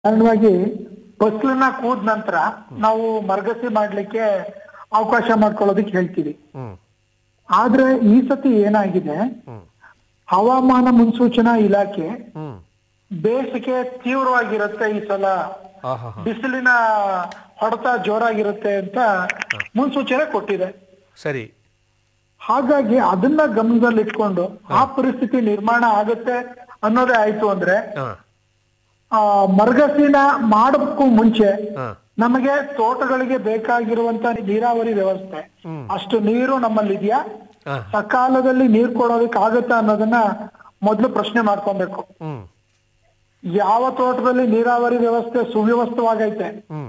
ಸಾಧಾರಣವಾಗಿ ಫಸಲನ್ನ ಕೂದ ನಂತರ ನಾವು ಮರಗಸಿ ಮಾಡ್ಲಿಕ್ಕೆ ಅವಕಾಶ ಮಾಡ್ಕೊಳ್ಳೋದಕ್ಕೆ ಹೇಳ್ತೀವಿ ಹ್ಮ್ ಆದ್ರೆ ಈ ಸತಿ ಏನಾಗಿದೆ ಹ್ಮ್ ಹವಾಮಾನ ಮುನ್ಸೂಚನಾ ಇಲಾಖೆ ಹ್ಮ್ ಬೇಸಿಗೆ ತೀವ್ರವಾಗಿರುತ್ತೆ ಈ ಸಲ ಹಾ ಹಾ ಹಾ ಬಿಸಿಲಿನ ಹೊಡೆತ ಜೋರಾಗಿರುತ್ತೆ ಅಂತ ಮುನ್ಸೂಚನೆ ಕೊಟ್ಟಿದೆ ಸರಿ ಹಾಗಾಗಿ ಅದನ್ನ ಗಮನದಲ್ಲಿಟ್ಕೊಂಡು ಆ ಪರಿಸ್ಥಿತಿ ನಿರ್ಮಾಣ ಆಗುತ್ತೆ ಅನ್ನೋದೇ ಆಯ್ತು ಅಂದ್ರೆ ಹಾ ಆ ಮರಗಸಿನ ಮಾಡೋಕ್ಕೂ ಮುಂಚೆ ಹಾ ನಮಗೆ ತೋಟಗಳಿಗೆ ಬೇಕಾಗಿರುವಂತ ನೀರಾವರಿ ವ್ಯವಸ್ಥೆ ಹ್ಮ್. ಅಷ್ಟು ನೀರು ನಮ್ಮಲ್ಲಿ ಇದೆಯಾ ಹಾ ಸಕಾಲದಲ್ಲಿ ನೀರ್ ಕೊಡೋದಕ್ಕೆ ಆಗತ್ತಾ ಅನ್ನೋದನ್ನ ಮೊದಲು ಪ್ರಶ್ನೆ ಮಾಡ್ಕೊಬೇಕು ಹ್ಮ್ ಯಾವ ತೋಟದಲ್ಲಿ ನೀರಾವರಿ ವ್ಯವಸ್ಥೆ ಸುವ್ಯವಸ್ಥವಾಗೈತೆ ಹ್ಮ್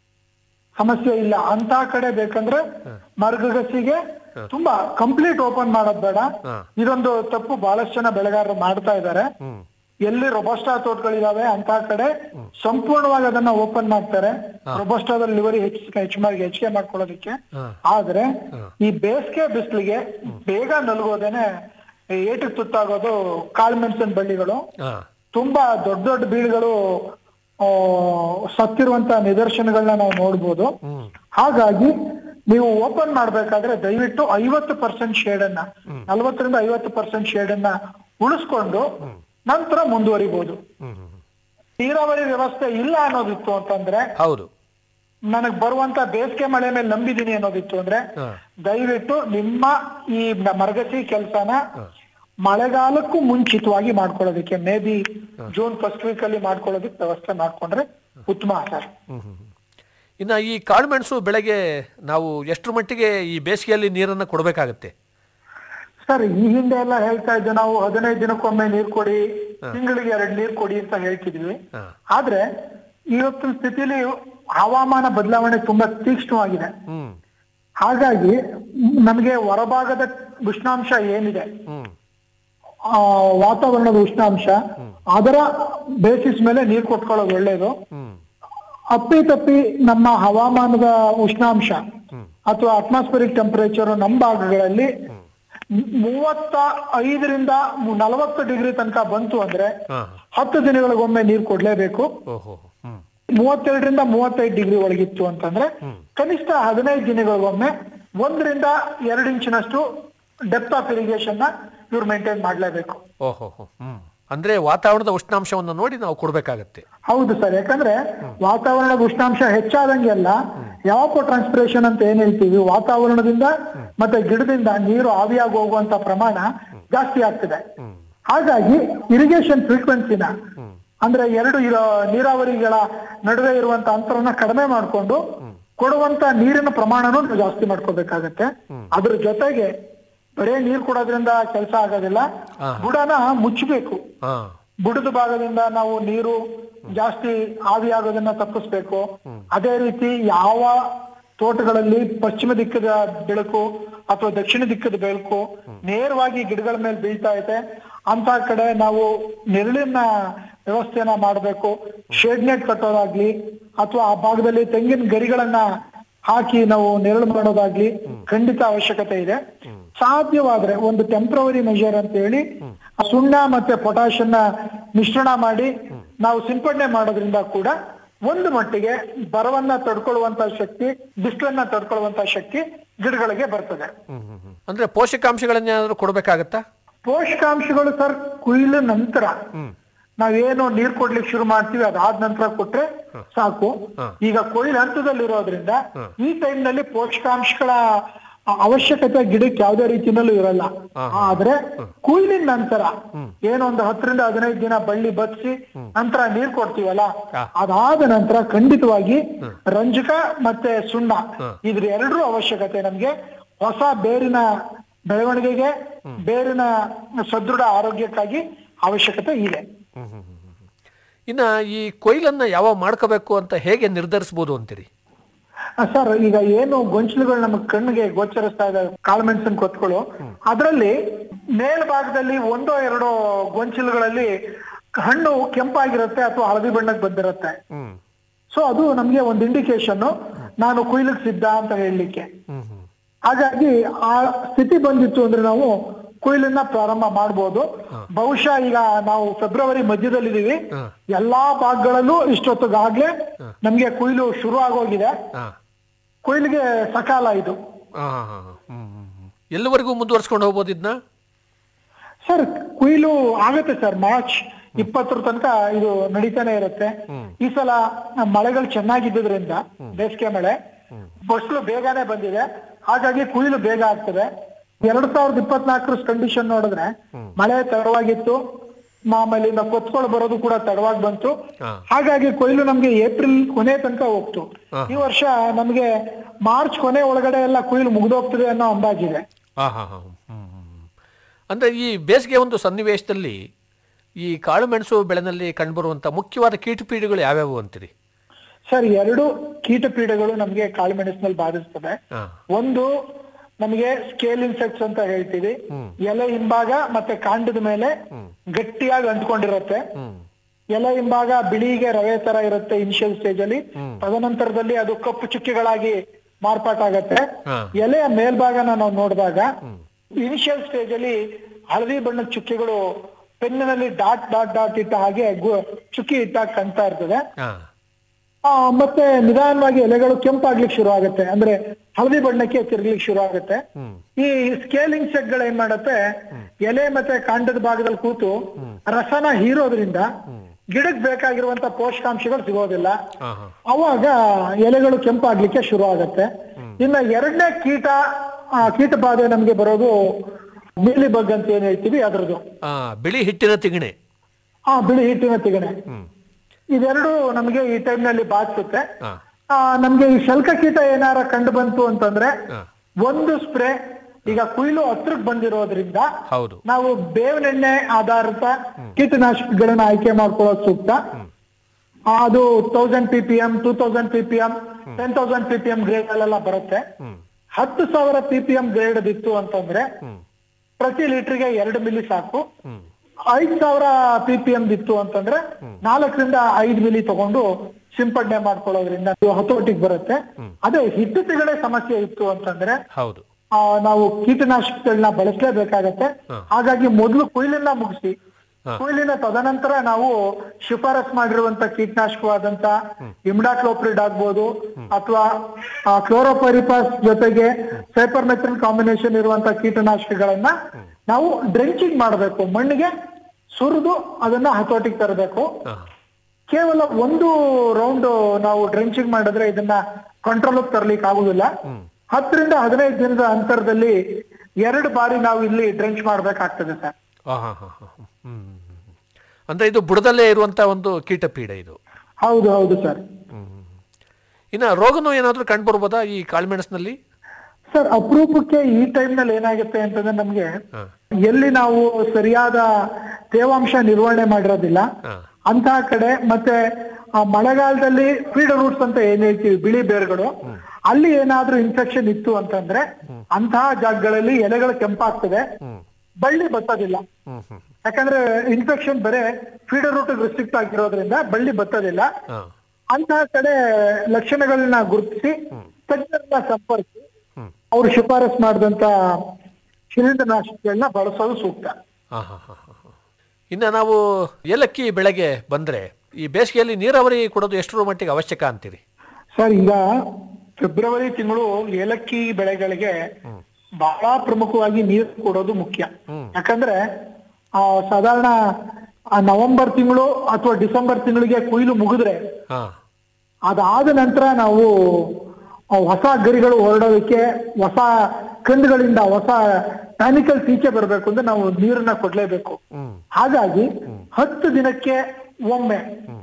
ಸಮಸ್ಯೆ ಇಲ್ಲ ಅಂತ ಕಡೆ ಬೇಕಂದ್ರೆ ಮರಗಸಿಗೆ ತುಂಬಾ ಕಂಪ್ಲೀಟ್ ಓಪನ್ ಮಾಡೋದ್ ಬೇಡ ಹಾ ಇದೊಂದು ತಪ್ಪು ಬಹಳಷ್ಟು ಜನ ಬೆಳೆಗಾರರು ಮಾಡ್ತಾ ಇದ್ದಾರೆ ಹ್ಮ್ ಎಲ್ಲಿ ರೊಬಸ್ಟಾ ತೋಟಗಳಿದಾವೆ ಅಂತ ಕಡೆ ಸಂಪೂರ್ಣವಾಗಿ ಅದನ್ನ ಓಪನ್ ಮಾಡ್ತಾರೆ ರೊಬಸ್ಟಾದಲ್ಲಿ ಇಳುವರಿ ಹೆಚ್ಚು ಹೆಚ್ಚು ಮಾಡಿ ಹೆಚ್ಚಿಗೆ ಮಾಡ್ಕೊಳ್ಳೋದಕ್ಕೆ ಹಾ ಆದ್ರೆ ಹಾ. ಈ ಬೇಸಿಗೆ ಬಿಸಿಲಿಗೆ ಬೇಗ ನಲುಗೋದೇನೆ ಏಟಿಗೆ ತುತ್ತಾಗೋದು ಕಾಳುಮೆಣಸಿನ ಬಳ್ಳಿಗಳು ಹಾ ತುಂಬಾ ದೊಡ್ಡ ದೊಡ್ಡ ಬೀಳುಗಳು ಆ, ಸತ್ತಿರುವಂತ ನಿದರ್ಶನಗಳನ್ನ ನಾವು ನೋಡ್ಬೋದು ಹ್ಮ್ ಹಾಗಾಗಿ ನೀವು ಓಪನ್ ಮಾಡ್ಬೇಕಾದ್ರೆ ದಯವಿಟ್ಟು ಐವತ್ತು ಪರ್ಸೆಂಟ್ ಶೇಡ್ ಅನ್ನ ನಲವತ್ತರಿಂದ ಐವತ್ತು ಪರ್ಸೆಂಟ್ ಶೇಡ್ ಅನ್ನ ಉಳಿಸ್ಕೊಂಡು ನಂತರ ಮುಂದುವರಿಬಹುದು ಹ್ಮ್ ಹ್ಮ್ ನೀರಾವರಿ ವ್ಯವಸ್ಥೆ ಇಲ್ಲ ಅನ್ನೋದಿತ್ತು ಅಂತಂದ್ರೆ ಹೌದು ನನಗ್ ಬರುವಂತ ಬೇಸಿಗೆ ಮಳೆ ಮೇಲೆ ನಂಬಿದೀನಿ ಅನ್ನೋದಿತ್ತು ಅಂದ್ರೆ ಹಾ ದಯವಿಟ್ಟು ನಿಮ್ಮ ಈ ನ- ಮರಗಸಿ ಕೆಲಸನ ಮಳೆಗಾಲಕ್ಕೂ ಮುಂಚಿತವಾಗಿ ಮಾಡ್ಕೊಳ್ಳೋದಕ್ಕೆ maybe June first week ಅಲ್ಲಿ ಮಾಡ್ಕೊಳ್ಳೋದಕ್ಕೆ ವ್ಯವಸ್ಥೆ ಮಾಡ್ಕೊಂಡ್ರೆ ಉತ್ತಮ ಸರ್ ಹ್ಮ್ ಹ್ಮ್ ಹ್ಮ್. ಇನ್ನ ಈ ಕಾಳುಮೆಣಸು ಬೆಳೆಗೆ ನಾವು ಎಷ್ಟರ ಮಟ್ಟಿಗೆ ಈ ಬೇಸಿಗೆಯಲ್ಲಿ ನೀರನ್ನು ಕೊಡಬೇಕಾಗತ್ತೆ ಸರ್ ಈ ಹಿಂದೆ ಎಲ್ಲ ಹೇಳ್ತಾ ಇದ್ದೆ ನಾವು ಹದಿನೈದು ದಿನಕ್ಕೊಮ್ಮೆ ನೀರ್ ಕೊಡಿ ತಿಂಗಳಿಗೆ ಎರಡು ನೀರ್ ಕೊಡಿ ಅಂತ ಹೇಳ್ತಿದ್ವಿ ಹಾ ಆದ್ರೆ ಇವತ್ತಿನ ಸ್ಥಿತಿಲಿ ಹವಾಮಾನ ಬದಲಾವಣೆ ತುಂಬಾ ತೀಕ್ಷ್ಣವಾಗಿದೆ ಹ್ಮ್ ಹಾಗಾಗಿ ನಮಗೆ ಹೊರಭಾಗದ ಉಷ್ಣಾಂಶ ಏನಿದೆ ಹ್ಮ್ ಆ, ವಾತಾವರಣದ ಉಷ್ಣಾಂಶ ಅದರ ಬೇಸಿಸ್ ಮೇಲೆ ನೀರ್ ಕೊಟ್ಕೊಳ್ಳೋದು ಒಳ್ಳೇದು ಹ್ಮ್ ಅಪ್ಪಿ ತಪ್ಪಿ ನಮ್ಮ ಹವಾಮಾನದ ಉಷ್ಣಾಂಶ ಹ್ಮ್. ಅಥವಾ ಅಟ್ಮಾಸ್ಫಿರಿಕ್ ಟೆಂಪರೇಚರ್ ನಮ್ಮ ಭಾಗಗಳಲ್ಲಿ ಮೂವತ್ತ ಐದರಿಂದ ನಲವತ್ತು ಡಿಗ್ರಿ ತನಕ ಬಂತು ಅಂದ್ರೆ ಹಾ ಹತ್ತು ದಿನಗಳಿಗೊಮ್ಮೆ ನೀರು ಕೊಡ್ಲೇಬೇಕು ಓಹೋ ಹ್ಮ್ ಮೂವತ್ತೆರಡರಿಂದ ಮೂವತ್ತೈದು ಡಿಗ್ರಿ ಒಳಗಿತ್ತು ಅಂತಂದ್ರೆ ಕನಿಷ್ಠ ಹದಿನೈದು ದಿನಗಳಿಗೊಮ್ಮೆ ಒಂದರಿಂದ ಎರಡು ಇಂಚಿನಷ್ಟು ಡೆಪ್ತ್ ಆಫ್ ಇರಿಗೇಷನ್ ನ ಇವ್ರು ಮೇಂಟೈನ್ ಮಾಡ್ಲೇಬೇಕು ಓಹೋ ಹ್ಮ್ ಅಂದ್ರೆ ವಾತಾವರಣದ ಉಷ್ಣಾಂಶವನ್ನು ನೋಡಿ ನಾವು ಕೊಡಬೇಕಾಗತ್ತೆ ಹೌದು ಸರ್ ಯಾಕಂದ್ರೆ ವಾತಾವರಣದ ಉಷ್ಣಾಂಶ ಹೆಚ್ಚಾದಂಗೆಲ್ಲ ಯಾವಪ್ಪೋ ಟ್ರಾನ್ಸ್ಪಿರೇಷನ್ ಅಂತ ಏನ್ ಹೇಳ್ತೀವಿ ವಾತಾವರಣದಿಂದ ಮತ್ತೆ ಗಿಡದಿಂದ ನೀರು ಆವಿಯಾಗಿ ಹೋಗುವಂತ ಪ್ರಮಾಣ ಜಾಸ್ತಿ ಆಗ್ತಿದೆ ಹಾಗಾಗಿ ಇರಿಗೇಷನ್ ಫ್ರೀಕ್ವೆನ್ಸಿನ ಅಂದ್ರೆ ಎರಡು ಇರೋ ನೀರಾವರಿಗಳ ನಡುವೆ ಇರುವಂತ ಅಂತರನ ಕಡಿಮೆ ಮಾಡಿಕೊಂಡು ಕೊಡುವಂತ ನೀರಿನ ಪ್ರಮಾಣನೂ ನಾವು ಜಾಸ್ತಿ ಮಾಡ್ಕೋಬೇಕಾಗತ್ತೆ ಅದ್ರ ಜೊತೆಗೆ ಬರೇ ನೀರ್ ಕೊಡೋದ್ರಿಂದ ಕೆಲಸ ಆಗೋದಿಲ್ಲ ಬುಡನ ಮುಚ್ಚಬೇಕು ಹಾ ಬುಡದ ಭಾಗದಿಂದ ನಾವು ನೀರು ಜಾಸ್ತಿ ಆವಿಯಾಗೋದನ್ನ ತಪ್ಪಿಸ್ಬೇಕು ಅದೇ ರೀತಿ ಯಾವ ತೋಟಗಳಲ್ಲಿ ಪಶ್ಚಿಮ ದಿಕ್ಕದ ಬೆಳಕು ಅಥವಾ ದಕ್ಷಿಣ ದಿಕ್ಕದ ಬೆಳಕು ನೇರವಾಗಿ ಗಿಡಗಳ ಮೇಲೆ ಬೀಳ್ತಾ ಇದೆ ಅಂತ ಕಡೆ ನಾವು ನೆರಳಿನ ವ್ಯವಸ್ಥೆನ ಮಾಡಬೇಕು ಶೇಡ್ ನೆಟ್ ಕಟ್ಟೋದಾಗ್ಲಿ ಅಥವಾ ಆ ಭಾಗದಲ್ಲಿ ತೆಂಗಿನ ಗರಿಗಳನ್ನ ಹಾಕಿ ನಾವು ನೆರಳು ಮಾಡೋದಾಗ್ಲಿ ಖಂಡಿತ ಅವಶ್ಯಕತೆ ಇದೆ ಸಾಧ್ಯವಾದ್ರೆ ಒಂದು ಟೆಂಪ್ರವರಿ ಮೆಷರ್ ಅಂತ ಹೇಳಿ ಆ ಸುಣ್ಣ ಮತ್ತೆ ಪೊಟ್ಯಾಷ್ ಅನ್ನ ಮಿಶ್ರಣ ಮಾಡಿ ನಾವು ಸಿಂಪಡಣೆ ಮಾಡೋದ್ರಿಂದ ಕೂಡ ಒಂದು ಮಟ್ಟಿಗೆ ಬರವನ್ನ ತಡ್ಕೊಳ್ಳುವಂತ ಶಕ್ತಿ ಬಿಸಿಲನ್ನ ತಡ್ಕೊಳ್ಳುವಂತ ಶಕ್ತಿ ಗಿಡಗಳಿಗೆ ಬರ್ತದೆ ಹ್ಮ್ ಹ್ಮ್ ಹ್ಮ್. ಅಂದ್ರೆ ಪೋಷಕಾಂಶಗಳನ್ನೇನಾದ್ರೂ ಕೊಡಬೇಕಾಗತ್ತಾ ಪೋಷಕಾಂಶಗಳು ಸರ್ ಕುಯ್ಲು ನಂತರ ಹ್ಮ್ ನಾವೇನು ನೀರ್ ಕೊಡ್ಲಿಕ್ಕೆ ಶುರು ಮಾಡ್ತೀವಿ ಅದಾದ ನಂತರ ಕೊಟ್ರೆ ಸಾಕು ಹ. ಈಗ ಕೊಯ್ಲು ಹಂತದಲ್ಲಿರೋದ್ರಿಂದ ಈ ಟೈಮ್ ನಲ್ಲಿ ಪೋಷಕಾಂಶಗಳ ಅ- ಅವಶ್ಯಕತೆ ಗಿಡಕ್ಕೆ ಯಾವುದೇ ರೀತಿನಲ್ಲೂ ಇರಲ್ಲ ಆದ್ರೆ ಕೊಯ್ಲಿನ ನಂತರ ಏನೊಂದು ಹತ್ತರಿಂದ ಹದಿನೈದು ದಿನ ಬಳ್ಳಿ ಬತ್ಸಿ ನಂತರ ನೀರ್ ಕೊಡ್ತೀವಲ್ಲ ಹ. ಅದಾದ ನಂತರ ಖಂಡಿತವಾಗಿ ರಂಜಕ ಮತ್ತೆ ಸುಣ್ಣ ಇದ್ರ ಎರಡರೂ ಅವಶ್ಯಕತೆ ನಮ್ಗೆ ಹೊಸ ಬೇರಿನ ಬೆಳವಣಿಗೆಗೆ ಬೇರಿನ ಸದೃಢ ಆರೋಗ್ಯಕ್ಕಾಗಿ ಅವಶ್ಯಕತೆ ಇದೆ ಹ್ಮ್ ಹ್ಮ್ ಹ್ಮ್ ಹ್ಮ್. ಇನ್ನ ಈ ಕೊಯ್ಲನ್ನ ಯಾವಾಗ ಮಾಡ್ಕೋಬೇಕು ಅಂತ ಹೇಗೆ ನಿರ್ಧರಿಸಬಹುದು ಅಂತೀರಿ ಆ, ಸರ್ ಈಗ ಏನು ಗೊಂಚಲುಗಳು ನಮ್ಮ ಕಣ್ಣಿಗೆ ಗೋಚರಿಸ್ತಾ ಇದೆ ಕಾಳುಮೆಣಸಿನ ಕೊತ್ತುಗಳು ಅದರಲ್ಲಿ ಮೇಲ್ಭಾಗದಲ್ಲಿ ಒಂದೋ ಎರಡೋ ಗೊಂಚಲುಗಳಲ್ಲಿ ಹಣ್ಣು ಕೆಂಪಾಗಿರುತ್ತೆ ಅಥವಾ ಹಳದಿ ಬಣ್ಣಕ್ಕೆ ಬಂದಿರುತ್ತೆ ಹ್ಮ್ ಸೊ ಅದು ನಮ್ಗೆ ಒಂದು ಇಂಡಿಕೇಶನ್ ನಾನು ಕುಯ್ಲಿಕ್ಕೆ ಸಿದ್ಧ ಅಂತ ಹೇಳಲಿಕ್ಕೆ ಹ್ಮ್ ಹ್ಮ್ ಹಾಗಾಗಿ ಆ ಸ್ಥಿತಿ ಬಂದಿತ್ತು ಅಂದ್ರೆ ನಾವು ಕೊಯ್ಲನ್ನ ಪ್ರಾರಂಭ ಮಾಡಬಹುದು ಬಹುಶಃ ಈಗ ನಾವು ಫೆಬ್ರವರಿ ಮಧ್ಯದಲ್ಲಿದ್ದೀವಿ ಹಾ. ಎಲ್ಲಾ ಭಾಗಗಳಲ್ಲೂ ಇಷ್ಟೊತ್ತಿಗಾಗ್ಲೇ ನಮ್ಗೆ ಕೊಯ್ಲು ಶುರು ಆಗೋಗಿದೆ ಹಾ ಕೊಯ್ಲಿಗೆ ಸಕಾಲ ಇದು ಹಾ ಹಾ ಹಾ ಹ್ಮ್ ಹ್ಮ್ ಹ್ಮ್. ಎಲ್ಲಿವರೆಗೂ ಮುಂದುವರ್ಸ್ಕೊಂಡು ಹೋಗ್ಬೋದು ಇದನ್ನ ಸರ್ ಕೊಯ್ಲು ಆಗುತ್ತೆ ಸರ್ ಮಾರ್ಚ್ ಇಪ್ಪತ್ತರ ತನಕ ಇದು ನಡೀತಾನೆ ಇರುತ್ತೆ ಈ ಸಲ ಮಳೆಗಳು ಚೆನ್ನಾಗಿದ್ದರಿಂದ ಬೇಸಿಗೆ ಮಳೆ ಫಸಲು ಬೇಗನೆ ಬಂದಿದೆ ಹಾಗಾಗಿ ಕೊಯ್ಲು ಬೇಗ ಆಗ್ತದೆ ಎರಡ್ ಸಾವಿರದ ಇಪ್ಪತ್ನಾಲ್ಕರ ಕಂಡೀಷನ್ ನೋಡಿದ್ರೆ ಮಳೆ ತಡವಾಗಿತ್ತು ಮಾಮೂಲಿಂದ ಕೊತ್ಗಳು ಬರೋದು ಕೂಡ ತಡವಾಗಿ ಬಂತು ಹಾ. ಹಾಗಾಗಿ ಕೊಯ್ಲು ನಮ್ಗೆ ಏಪ್ರಿಲ್ ಕೊನೆ ತನಕ ಹೋಗ್ತು ಈ ವರ್ಷ ನಮ್ಗೆ ಮಾರ್ಚ್ ಕೊನೆ ಒಳಗಡೆ ಎಲ್ಲ ಕೊಯ್ಲು ಮುಗಿದೋಗ್ತದೆ ಅನ್ನೋ ಅಂದಾಜಿದೆ ಹಾ ಹಾ ಹಾ ಹ್ಮ್ ಹ್ಮ್ ಹ್ಮ್. ಅಂದ್ರೆ ಈ ಬೇಸಿಗೆ ಒಂದು ಸನ್ನಿವೇಶದಲ್ಲಿ ಈ ಕಾಳು ಮೆಣಸು ಬೆಳೆನಲ್ಲಿ ಕಂಡುಬರುವಂತ ಮುಖ್ಯವಾದ ಕೀಟಪೀಡೆಗಳು ಯಾವ್ಯಾವು ಅಂತೀರಿ ಸರ್ ಎರಡು ಕೀಟ ಪೀಡೆಗಳು ನಮ್ಗೆ ಕಾಳುಮೆಣಸಿನಲ್ಲಿ ಬಾಧಿಸ್ತದೆ ಹಾ ಒಂದು ನಮಗೆ ಸ್ಕೇಲ್ ಇನ್ಸೆಕ್ಟ್ಸ್ ಅಂತ ಹೇಳ್ತೀವಿ ಎಲೆ ಹಿಂಭಾಗ ಮತ್ತೆ ಕಾಂಡದ ಮೇಲೆ ಗಟ್ಟಿಯಾಗಿ ಅಂಟ್ಕೊಂಡಿರುತ್ತೆ ಹ್ಮ್ ಎಲೆ ಹಿಂಭಾಗ ಬಿಳಿಗೆ ರವೆ ತರ ಇರುತ್ತೆ ಇನಿಷಿಯಲ್ ಸ್ಟೇಜ್ ಅಲ್ಲಿ ತದನಂತರದಲ್ಲಿ ಅದು ಕಪ್ಪು ಚುಕ್ಕಿಗಳಾಗಿ ಮಾರ್ಪಾಟಾಗತ್ತೆ ಹಾ. ಎಲೆಯ ಮೇಲ್ಭಾಗನ ನಾವು ನೋಡಿದಾಗ ಇನಿಷಿಯಲ್ ಸ್ಟೇಜ್ ಅಲ್ಲಿ ಹಳದಿ ಬಣ್ಣದ ಚುಕ್ಕಿಗಳು ಪೆನ್ನಿನಲ್ಲಿ ಡಾಟ್ ಡಾಟ್ ಡಾಟ್ ಇಟ್ಟ ಹಾಗೆ ಗು- ಚುಕ್ಕಿ ಇಟ್ಟಾಗ ಕಾಣ್ತಾ ಇರ್ತದೆ ಹಾ ಆ, ಮತ್ತೆ ನಿಧಾನವಾಗಿ ಎಲೆಗಳು ಕೆಂಪಾಗ್ಲಿಕ್ಕೆ ಶುರು ಆಗುತ್ತೆ ಅಂದ್ರೆ ಹಳದಿ ಬಣ್ಣಕ್ಕೆ ತಿರ್ಗ್ಲಿಕ್ಕೆ ಶುರು ಆಗುತ್ತೆ ಈ ಸ್ಕೇಲಿಂಗ್ ಸೆಟ್ ಗಳು ಏನ್ ಮಾಡುತ್ತೆ ಎಲೆ ಮತ್ತೆ ಕಾಂಡದ ಭಾಗದಲ್ಲಿ ಕೂತು ರಸನ ಹೀರೋದ್ರಿಂದ ಗಿಡಕ್ಕೆ ಬೇಕಾಗಿರುವಂತ ಪೋಷಕಾಂಶಗಳು ಸಿಗೋದಿಲ್ಲ ಹಾ ಹಾ ಅವಾಗ ಎಲೆಗಳು ಕೆಂಪಾಗ್ಲಿಕ್ಕೆ ಶುರು ಆಗತ್ತೆ ಇನ್ನ ಎರಡನೇ ಕೀಟ ಆ, ಕೀಟ ಬಾಧೆ ನಮ್ಗೆ ಬರೋದು ಮೀಲಿ ಬಗ್ ಅಂತ ಏನ್ ಹೇಳ್ತೀವಿ ಅದ್ರದ್ದು ಆ, ಬಿಳಿ ಹಿಟ್ಟಿನ ತಿಗಣೆ ಆ ಬಿಳಿ ಹಿಟ್ಟಿನ ತಿಗಣೆ ಹ್ಮ್ ಇದೆರಡು ನಮ್ಗೆ ಈ ಟೈಮ್ ನಲ್ಲಿ ಬಾಧಿಸುತ್ತೆ ಹಾ ಆ, ನಮ್ಗೆ ಈ ಶಲ್ಕ ಕೀಟ ಏನಾರ ಕಂಡು ಬಂತು ಅಂತಂದ್ರೆ ಹಾ. ಒಂದು ಸ್ಪ್ರೇ ಈಗ ಕುಯ್ಲು ಹತ್ರಕ್ ಬಂದಿರೋದ್ರಿಂದ ಹೌದು ನಾವು ಬೇವಿನೆಣ್ಣೆ ಆಧಾರಿತ ಕೀಟನಾಶಕಗಳನ್ನ ಆಯ್ಕೆ ಮಾಡ್ಕೊಳ್ಳೋದು ಸೂಕ್ತ ಆ, ಅದು thousand P P M two thousand P P M ten thousand P P M grade ಅಲ್ಲೆಲ್ಲ ಬರುತ್ತೆ ಹ್ಮ್ ಹತ್ತು ಸಾವಿರ ಪಿ ಪಿ ಎಂ ಗ್ರೇಡ್ ಇತ್ತು ಅಂತಂದ್ರೆ ಹ್ಮ್ ಪ್ರತಿ ಲೀಟರ್ಗೆ ಎರಡು ಮಿಲಿ ಸಾಕು ಹ್ಮ್ ಐದ್ ಸಾವಿರ ಪಿ ಪಿ ಎಂ ಇತ್ತು ಅಂತಂದ್ರೆ ನಾಲ್ಕರಿಂದ ಐದ್ ಮಿಲಿ ತಗೊಂಡು ಸಿಂಪಡಣೆ ಮಾಡ್ಕೊಳ್ಳೋದ್ರಿಂದ ಇದು ಹತೋಟಿಗೆ ಬರುತ್ತೆ ಅದೇ ಹಿಟ್ಟು ತಿಗಡೆ ಸಮಸ್ಯೆ ಇತ್ತು ಅಂತಂದ್ರೆ ಹೌದು ಆ, ನಾವು ಕೀಟನಾಶಕಗಳನ್ನ ಬಳಸಲೇಬೇಕಾಗತ್ತೆ ಹಾಗಾಗಿ ಮೊದಲು ಕೊಯ್ಲನ್ನ ಮುಗಿಸಿ ಕೊಯ್ಲಿನ ತದನಂತರ ನಾವು ಶಿಫಾರಸ್ ಮಾಡಿರುವಂತ ಕೀಟನಾಶಕವಾದಂತ ಇಮ್ಡಾಕ್ಲೋಪ್ರಿಡ್ ಆಗ್ಬೋದು ಅಥವಾ ಕ್ಲೋರೋಪರಿಪಾಸ್ ಜೊತೆಗೆ ಸೈಪರ್ಮೆಥ್ರಿನ್ ಕಾಂಬಿನೇಷನ್ ಇರುವಂತ ಕೀಟನಾಶಕಗಳನ್ನ ನಾವು ಡ್ರೆಂಚಿಂಗ್ ಮಾಡಬೇಕು ಮಣ್ಣಿಗೆ ಸುರಿದು ಅದನ್ನ ಹತೋಟಿಗೆ ತರಬೇಕು ಹಾ ಕೇವಲ ಒಂದು ರೌಂಡ್ ನಾವು ಡ್ರೆಂಚಿಂಗ್ ಮಾಡಿದ್ರೆ ಇದನ್ನ ಕಂಟ್ರೋಲ್ ತರ್ಲಿಕ್ಕೆ ಆಗುದಿಲ್ಲ ಹತ್ತರಿಂದ ಹದಿನೈದು ದಿನದ ಅಂತರದಲ್ಲಿ ಎರಡು ಬಾರಿ ನಾವು ಇಲ್ಲಿ ಡ್ರೆಂಚ್ ಮಾಡ್ಬೇಕಾಗ್ತದೆ ಸರ್ ಹಾ ಹಾ ಹಾ ಹಾ ಹ್ಮ್ ಹ್ಮ್, ಹ್ಮ್. ಅಂದ್ರೆ ಇದು ಬುಡದಲ್ಲೇ ಇರುವಂತ ಒಂದು ಕೀಟಪೀಡೆ ಇದು ಹೌದು ಹೌದು ಸರ್ ಹ್ಮ್ ಹ್ಮ್. ಇನ್ನ ರೋಗನೂ ಏನಾದ್ರೂ ಕಂಡು ಬರ್ಬೋದಾ ಈ ಕಾಳುಮೆಣಸಿನಲ್ಲಿ ಸರ್ ಅಪರೂಪಕ್ಕೆ ಈ ಟೈಮ್ ನಲ್ಲಿ ಏನಾಗುತ್ತೆ ಅಂತಂದ್ರೆ ನಮ್ಗೆ ಹಾ ಎಲ್ಲಿ ನಾವು ಸರಿಯಾದ ತೇವಾಂಶ ನಿರ್ವಹಣೆ ಮಾಡಿರೋದಿಲ್ಲ ಹಾ ಅಂತಹ ಕಡೆ ಮತ್ತೆ ಆ ಮಳೆಗಾಲದಲ್ಲಿ ಫೀಡರ್ ರೂಟ್ಸ್ ಅಂತ ಏನ್ ಹೇಳ್ತೀವಿ ಬಿಳಿ ಬೇರುಗಳು ಅಲ್ಲಿ ಏನಾದ್ರೂ ಇನ್ಫೆಕ್ಷನ್ ಇತ್ತು ಅಂತಂದ್ರೆ ಅಂತಹ ಜಾಗಗಳಲ್ಲಿ ಎಲೆಗಳು ಕೆಂಪಾಗ್ತದೆ ಹ್ಮ್ ಬಳ್ಳಿ ಬತ್ತೋದಿಲ್ಲ ಹ್ಮ್ ಹ್ಮ್ ಯಾಕಂದ್ರೆ ಇನ್ಫೆಕ್ಷನ್ ಬರೇ ಫೀಡರ್ ರೂಟ್ ರಿಸ್ಟ್ರಿಕ್ಟ್ ಆಗಿರೋದ್ರಿಂದ ಬಳ್ಳಿ ಬತ್ತೋದಿಲ್ಲ ಹಾ ಅಂತಹ ಕಡೆ ಲಕ್ಷಣಗಳನ್ನ ಗುರುತಿಸಿ ತಜ್ಞರನ್ನ ಸಂಪರ್ಕಿಸಿ ಹ್ಮ್ ಅವ್ರು ಶಿಫಾರಸ್ ಮಾಡಿದಂತ ಶಿಲೀಂಧ್ರನಾಶಕಗಳನ್ನ ಬಳಸೋದು ಸೂಕ್ತ ಹಾ ಹಾ ಹಾ ಹಾ ಹಾ. ಇನ್ನ ನಾವು ಏಲಕ್ಕಿ ಬೆಳೆಗೆ ಬಂದ್ರೆ ಈ ಬೇಸಿಗೆಯಲ್ಲಿ ನೀರಾವರಿ ಕೊಡೋದು ಎಷ್ಟರ ಮಟ್ಟಿಗೆ ಅವಶ್ಯಕ ಅಂತೀರಿ ಸರ್ ಈಗ ಫೆಬ್ರವರಿ ತಿಂಗಳು ಏಲಕ್ಕಿ ಬೆಳೆಗಳಿಗೆ ಬಹಳ ಪ್ರಮುಖವಾಗಿ ನೀರು ಕೊಡೋದು ಮುಖ್ಯ ಯಾಕಂದ್ರೆ ಆ, ಸಾಧಾರಣ ಆ ನವೆಂಬರ್ ತಿಂಗಳು ಅಥವಾ ಡಿಸೆಂಬರ್ ತಿಂಗಳಿಗೆ ಕೊಯ್ಲು ಮುಗಿದ್ರೆ ಹಾ ಅದಾದ ನಂತರ ನಾವು ಆ ಹೊಸ ಗರಿಗಳು ಹೊರಡೋದಕ್ಕೆ ಹೊಸ ಕಂದುಗಳಿಂದ ಹೊಸ ಟ್ಯಾನಿಕಲ್ ಈಚೆ ಬರಬೇಕು ಅಂದ್ರೆ ನಾವು ನೀರನ್ನ ಕೊಡ್ಲೇಬೇಕು ಹ್ಮ್ ಹಾಗಾಗಿ ಹತ್ತು ದಿನಕ್ಕೆ ಒಮ್ಮೆ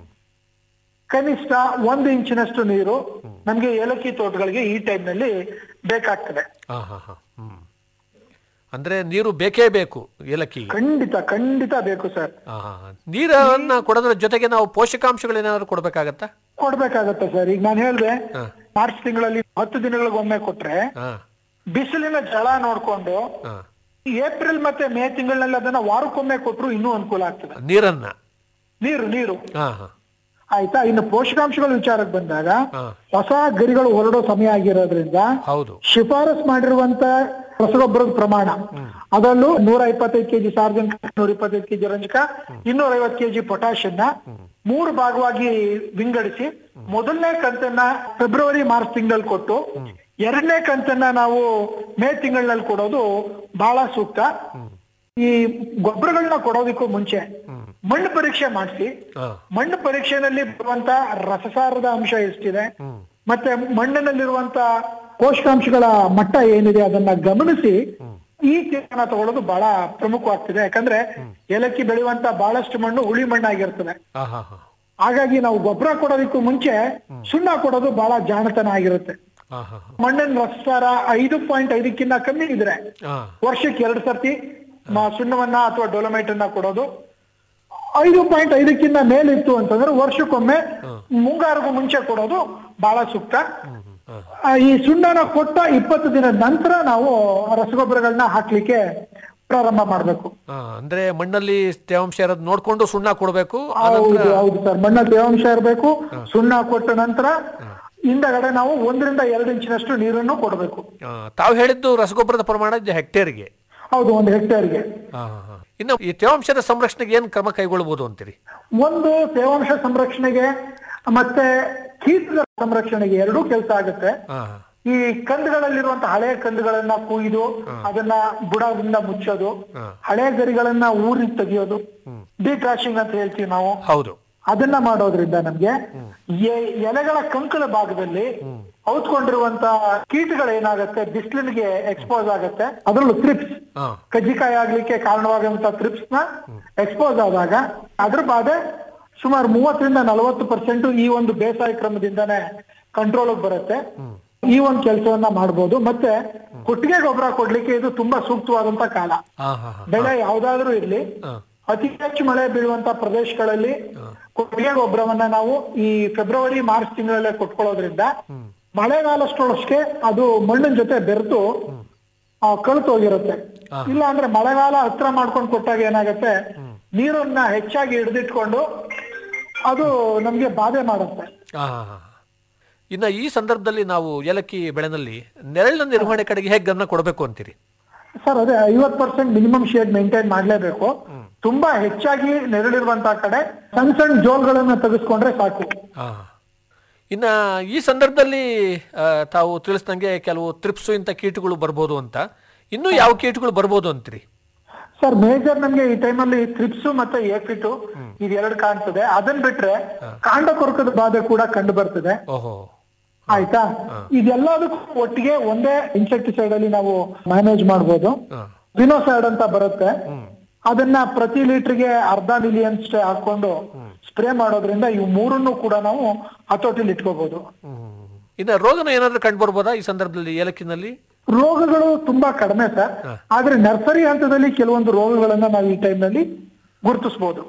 ಕನಿಷ್ಠ ಒಂದು ಇಂಚಿನಷ್ಟು ನೀರು ನಮ್ಗೆ ಏಲಕ್ಕಿ ತೋಟಗಳಿಗೆ ಈ ಟೈಮ್ ನಲ್ಲಿ ಬೇಕಾಗ್ತದೆ ಹಾ ಹಾ ಹಾ ಹ್ಮ್ ಅಂದ್ರೆ ನೀರು ಬೇಕೇ ಬೇಕು ಏಲಕ್ಕಿಗೆ ಖಂಡಿತ ಖಂಡಿತ ಬೇಕು ಸರ್ ಹಾ ಹಾ ಹಾ. ನೀರನ್ನ ಕೊಡೋದ್ರ ಜೊತೆಗೆ ನಾವು ಪೋಷಕಾಂಶಗಳೇನಾದ್ರು ಕೊಡ್ಬೇಕಾಗತ್ತಾ ಕೊಡ್ಬೇಕಾಗತ್ತೆ ಸರ್ ಈಗ ನಾನು ಹೇಳ್ದೆ ಹಾ. ಮಾರ್ಚ್ ತಿಂಗಳಲ್ಲಿ ಹತ್ತು ದಿನಗಳಿಗೊಮ್ಮೆ ಕೊಟ್ರೆ ಹಾ ಬಿಸಿಲಿನ ಜಳ ನೋಡ್ಕೊಂಡು ಹಾ ಏಪ್ರಿಲ್ ಮತ್ತೆ ಮೇ ತಿಂಗಳಲ್ಲಿ ಅದನ್ನ ವಾರಕ್ಕೊಮ್ಮೆ ಕೊಟ್ರು ಇನ್ನೂ ಅನುಕೂಲ ಆಗ್ತದೆ ನೀರನ್ನ ನೀರು ನೀರು ಹಾ ಹಾ ಆಯ್ತಾ ಇನ್ನು ಪೋಷಕಾಂಶಗಳ ವಿಚಾರಕ್ಕೆ ಬಂದಾಗ ಹಾ ಹೊಸ ಗರಿಗಳು ಹೊರಡೋ ಸಮಯ ಆಗಿರೋದ್ರಿಂದ ಹೌದು ಶಿಫಾರಸ್ ಮಾಡಿರುವಂತ ರಸಗೊಬ್ಬರದ ಪ್ರಮಾಣ ಅದರಲ್ಲೂ ನೂರ ಇಪ್ಪತ್ತೈದು ಕೆಜಿ ಸಾರ್ವಜನಿಕ ನೂರ ಇಪ್ಪತ್ತೈದು ಕೆಜಿ ರಂಜಕ ಇನ್ನೂರ ಐವತ್ತು ಕೆಜಿ ಪೊಟ್ಯಾಷಿಯನ್ನ ಮೂರು ಭಾಗವಾಗಿ ವಿಂಗಡಿಸಿ ಮೊದಲನೇ ಕಂತನ್ನ ಫೆಬ್ರವರಿ ಮಾರ್ಚ್ ತಿಂಗಳಲ್ಲಿ ಕೊಟ್ಟು ಎರಡನೇ ಕಂತನ್ನ ನಾವು ಮೇ ತಿಂಗಳಲ್ಲಿ ಕೊಡೋದು ಬಹಳ ಸೂಕ್ತ ಈ ಗೊಬ್ಬರಗಳನ್ನ ಕೊಡೋದಕ್ಕೂ ಮುಂಚೆ ಮಣ್ಣು ಪರೀಕ್ಷೆ ಮಾಡಿಸಿ ಹಾ ಮಣ್ಣು ಪರೀಕ್ಷೆನಲ್ಲಿ ಬರುವಂತ ರಸಸಾರದ ಅಂಶ ಎಷ್ಟಿದೆ ಮತ್ತೆ ಮಣ್ಣಿನಲ್ಲಿರುವಂತ ಪೋಷಕಾಂಶಗಳ ಮಟ್ಟ ಏನಿದೆ ಅದನ್ನ ಗಮನಿಸಿ ಈ ತೀರ್ಮಾನ ತಗೊಳ್ಳೋದು ಬಹಳ ಪ್ರಮುಖವಾಗ್ತಿದೆ ಯಾಕಂದ್ರೆ ಏಲಕ್ಕಿ ಬೆಳೆಯುವಂತ ಬಹಳಷ್ಟು ಮಣ್ಣು ಹುಳಿ ಮಣ್ಣಾಗಿರ್ತದೆ ಹಾ ಹಾ ಹಾ ಹಾಗಾಗಿ ನಾವು ಗೊಬ್ಬರ ಕೊಡೋದಕ್ಕೂ ಮುಂಚೆ ಸುಣ್ಣ ಕೊಡೋದು ಬಹಳ ಜಾಣತನ ಆಗಿರುತ್ತೆ ಹಾ ಹಾ ಮಣ್ಣಿನ ರಸಸಾರ ಐದು ಪಾಯಿಂಟ್ ಐದಕ್ಕಿಂತ ಕಮ್ಮಿ ಇದ್ರೆ ಹಾ ವರ್ಷಕ್ಕೆ ಎರಡು ಸರ್ತಿ ಮ- ಸುಣ್ಣವನ್ನ ಅಥವಾ ಡೊಲಮೈಟ್ ಅನ್ನ ಕೊಡೋದು ಐದು ಪಾಯಿಂಟ್ ಐದಕ್ಕಿಂತ ಮೇಲಿತ್ತು ಅಂತಂದ್ರೆ ವರ್ಷಕ್ಕೊಮ್ಮೆ ಮುಂಗಾರಿಗೂ ಮುಂಚೆ ಕೊಡೋದು ಬಹಳ ಸೂಕ್ತ ಆ, ಈ ಸುಣ್ಣನ ಕೊಟ್ಟ ಇಪ್ಪತ್ತು ದಿನದ ನಂತರ ನಾವು ರಸಗೊಬ್ಬರಗಳನ್ನ ಹಾಕ್ಲಿಕ್ಕೆ ಪ್ರಾರಂಭ ಮಾಡ್ಬೇಕು ಹಾ, ಅಂದ್ರೆ ಮಣ್ಣಲ್ಲಿ ತೇವಾಂಶ ಇರೋದು ನೋಡ್ಕೊಂಡು ಸುಣ್ಣ ಕೊಡಬೇಕು ಹೌದು ಹೌದು ಸರ್ ಮಣ್ಣ ತೇವಾಂಶ ಇರಬೇಕು ಸುಣ್ಣ ಕೊಟ್ಟ ನಂತರ ಹಿಂದಗಡೆ ನಾವು ಒಂದರಿಂದ ಎರಡು ಇಂಚಿನಷ್ಟು ನೀರನ್ನು ಕೊಡಬೇಕು ತಾವು ಹೇಳಿದ್ದು ರಸಗೊಬ್ಬರದ ಪ್ರಮಾಣ ಇದು ಹೆಕ್ಟೇರ್ಗೆ ಹೌದು ಒಂದು ಹೆಕ್ಟೇರ್ಗೆ ಹಾ, ಹಾ, ಹಾ. ಇನ್ನು ಈ ತೇವಾಂಶದ ಸಂರಕ್ಷಣೆಗೆ ಏನ್ ಕ್ರಮ ಕೈಗೊಳ್ಳಬಹುದು ಅಂತೀರಿ ಒಂದು ತೇವಾಂಶ ಸಂರಕ್ಷಣೆಗೆ ಮತ್ತೆ ಕೀಟದ ಸಂರಕ್ಷಣೆಗೆ ಎರಡೂ ಕೆಲಸ ಆಗುತ್ತೆ ಹಾ ಹಾ. ಈ ಕಂದುಗಳಲ್ಲಿರುವಂತ ಹಳೆ ಕಂದುಗಳನ್ನ ಕುಯ್ದು ಅದನ್ನ ಬುಡದಿಂದ ಮುಚ್ಚೋದು ಹಾ. ಹಳೆ ಗರಿಗಳನ್ನ ಊರಿ ತೆಗಿಯೋದು ಡಿಟ್ರಾಶಿಂಗ್ ಅಂತ ಹೇಳ್ತೀವಿ ನಾವು ಹೌದು ಅದನ್ನ ಮಾಡೋದ್ರಿಂದ ನಮ್ಗೆ ಎ- ಎಲೆಗಳ ಕಂಕಳ ಭಾಗದಲ್ಲಿ ಔತ್ಕೊಂಡಿರುವಂತ ಕೀಟಗಳು ಏನಾಗುತ್ತೆ ಬಿಸಿಲಿಗೆ ಎಕ್ಸ್ಪೋಸ್ ಆಗುತ್ತೆ ಅದರಲ್ಲೂ ಥ್ರಿಪ್ಸ್ ಹಾ ಕಜ್ಜಿಕಾಯಿ ಆಗ್ಲಿಕ್ಕೆ ಕಾರಣವಾಗುವಂತ ಥ್ರಿಪ್ಸ್ ನ ಎಕ್ಸ್ಪೋಸ್ ಆದಾಗ ಅದ್ರ ಬಾಧೆ ಸುಮಾರು ಮೂವತ್ತರಿಂದ ನಲವತ್ತು ಪರ್ಸೆಂಟ್ ಈ ಒಂದು ಬೇಸಾಯ ಕ್ರಮದಿಂದಾನೇ ಕಂಟ್ರೋಲ್ ಬರುತ್ತೆ ಈ ಒಂದು ಕೆಲಸವನ್ನ ಮಾಡ್ಬೋದು ಮತ್ತೆ ಕೊಟ್ಟಿಗೆ ಗೊಬ್ಬರ ಕೊಡ್ಲಿಕ್ಕೆ ಇದು ತುಂಬಾ ಸೂಕ್ತವಾದಂತ ಕಾಲ ಹಾ ಹಾ ಹಾ ಬೆಳೆ ಯಾವ್ದಾದ್ರೂ ಇರ್ಲಿ ಹಾ. ಅತಿ ಹೆಚ್ಚು ಮಳೆ ಬೀಳುವಂತ ಪ್ರದೇಶಗಳಲ್ಲಿ ಕೊಟ್ಟಿಗೆ ಗೊಬ್ಬರವನ್ನ ನಾವು ಈ ಫೆಬ್ರವರಿ ಮಾರ್ಚ್ ತಿಂಗಳಲ್ಲೇ ಕೊಟ್ಕೊಳ್ಳೋದ್ರಿಂದ ಮಳೆಗಾಲಷ್ಟೊಳಷ್ಟೇ ಅದು ಮಣ್ಣಿನ ಜೊತೆ ಬೆರೆತು ಆ, ಕಳ್ತು ಹೋಗಿರುತ್ತೆ ಇಲ್ಲ ಅಂದ್ರೆ ಮಳೆಗಾಲ ಹತ್ರ ಮಾಡ್ಕೊಂಡು ಕೊಟ್ಟಾಗ ಏನಾಗುತ್ತೆ ನೀರನ್ನ ಹೆಚ್ಚಾಗಿ ಹಿಡಿದಿಟ್ಕೊಂಡು ಅದು ನಮ್ಗೆ ಬಾಧೆ ಮಾಡುತ್ತೆ ಹಾ, ಹಾ, ಹಾ. ಇನ್ನು ಈ ಸಂದರ್ಭದಲ್ಲಿ ನಾವು ಏಲಕ್ಕಿ ಬೆಳೆನಲ್ಲಿ ನೆರಳಿನ ನಿರ್ವಹಣೆ ಕಡೆಗೆ ಹೇಗೆ ಗಮನ ಕೊಡಬೇಕು ಅಂತೀರಿ ಸರ್ ಅದೇ ಐವತ್ ಪರ್ಸೆಂಟ್ ಮಿನಿಮಮ್ ಶೇಡ್ ಮೇಂಟೈನ್ ಮಾಡ್ಲೇಬೇಕು ತುಂಬಾ ಹೆಚ್ಚಾಗಿ ನೆರಳಿರುವಂತ ಕಡೆ ಸಣ್ಣ ಸಣ್ಣ ಜೋಲ್ಗಳನ್ನ ತೆಗೆಸ್ಕೊಂಡ್ರೆ ಸಾಕು ಹಾ ಇನ್ನ ಈ ಸಂದರ್ಭದಲ್ಲಿ ಆ, ತಾವು ತಿಳಿಸ್ದಂಗೆ ಕೆಲವು ತ್ರಿಪ್ಸು ಇಂಥ ಕೀಟಗಳು ಬರ್ಬೋದು ಅಂತ ಇನ್ನೂ ಯಾವ ಕೀಟಗಳು ಬರ್ಬೋದು ಅಂತೀರಿ ಸರ್ ಮೇಜರ್ ನಮ್ಗೆ ಈ ಟೈಮಲ್ಲಿ ಥ್ರಿಪ್ಸ್ ಮತ್ತೆ ಏಫಿಟು ಇದೆರಡು ಕಾಣ್ತದೆ ಅದನ್ ಬಿಟ್ರೆ ಕಾಂಡ ಕೊರಕದ ಬಾಧೆ ಕೂಡ ಕಂಡು ಬರ್ತದೆ ಓಹೋ ಆಯ್ತಾ ಇದೆಲ್ಲದಕ್ಕೂ ಒಟ್ಟಿಗೆ ಒಂದೇ ಇನ್ಸೆಕ್ಟಿಸೈಡ್ ಅಲ್ಲಿ ನಾವು ಮ್ಯಾನೇಜ್ ಮಾಡ್ಬೋದು ಹಾ ವಿನೋಸೈಡ್ ಅಂತ ಬರುತ್ತೆ ಅದನ್ನ ಪ್ರತಿ ಲೀಟರ್ಗೆ ಅರ್ಧ ಮಿಲಿಯನ್ ಹಾಕೊಂಡು ಸ್ಪ್ರೇ ಮಾಡೋದ್ರಿಂದ ಇವು ಮೂರನ್ನು ಕೂಡ ನಾವು ಹತೋಟಿಲಿ ಇಟ್ಕೋಬಹುದು ಇನ್ನು ರೋಗನ ಏನಾದ್ರೂ ಕಂಡು ಬರ್ಬೋದಾ ಈ ಸಂದರ್ಭದಲ್ಲಿ ಏಲಕ್ಕಿನಲ್ಲಿ ರೋಗಗಳು ತುಂಬಾ ಕಡಿಮೆ ಸರ್ ಆದ್ರೆ ನರ್ಸರಿ ಹಂತದಲ್ಲಿ ಕೆಲವೊಂದು ರೋಗಗಳನ್ನ ನಾವು ಈ ಟೈಮ್ ನಲ್ಲಿ ಗುರುತಿಸಬಹುದು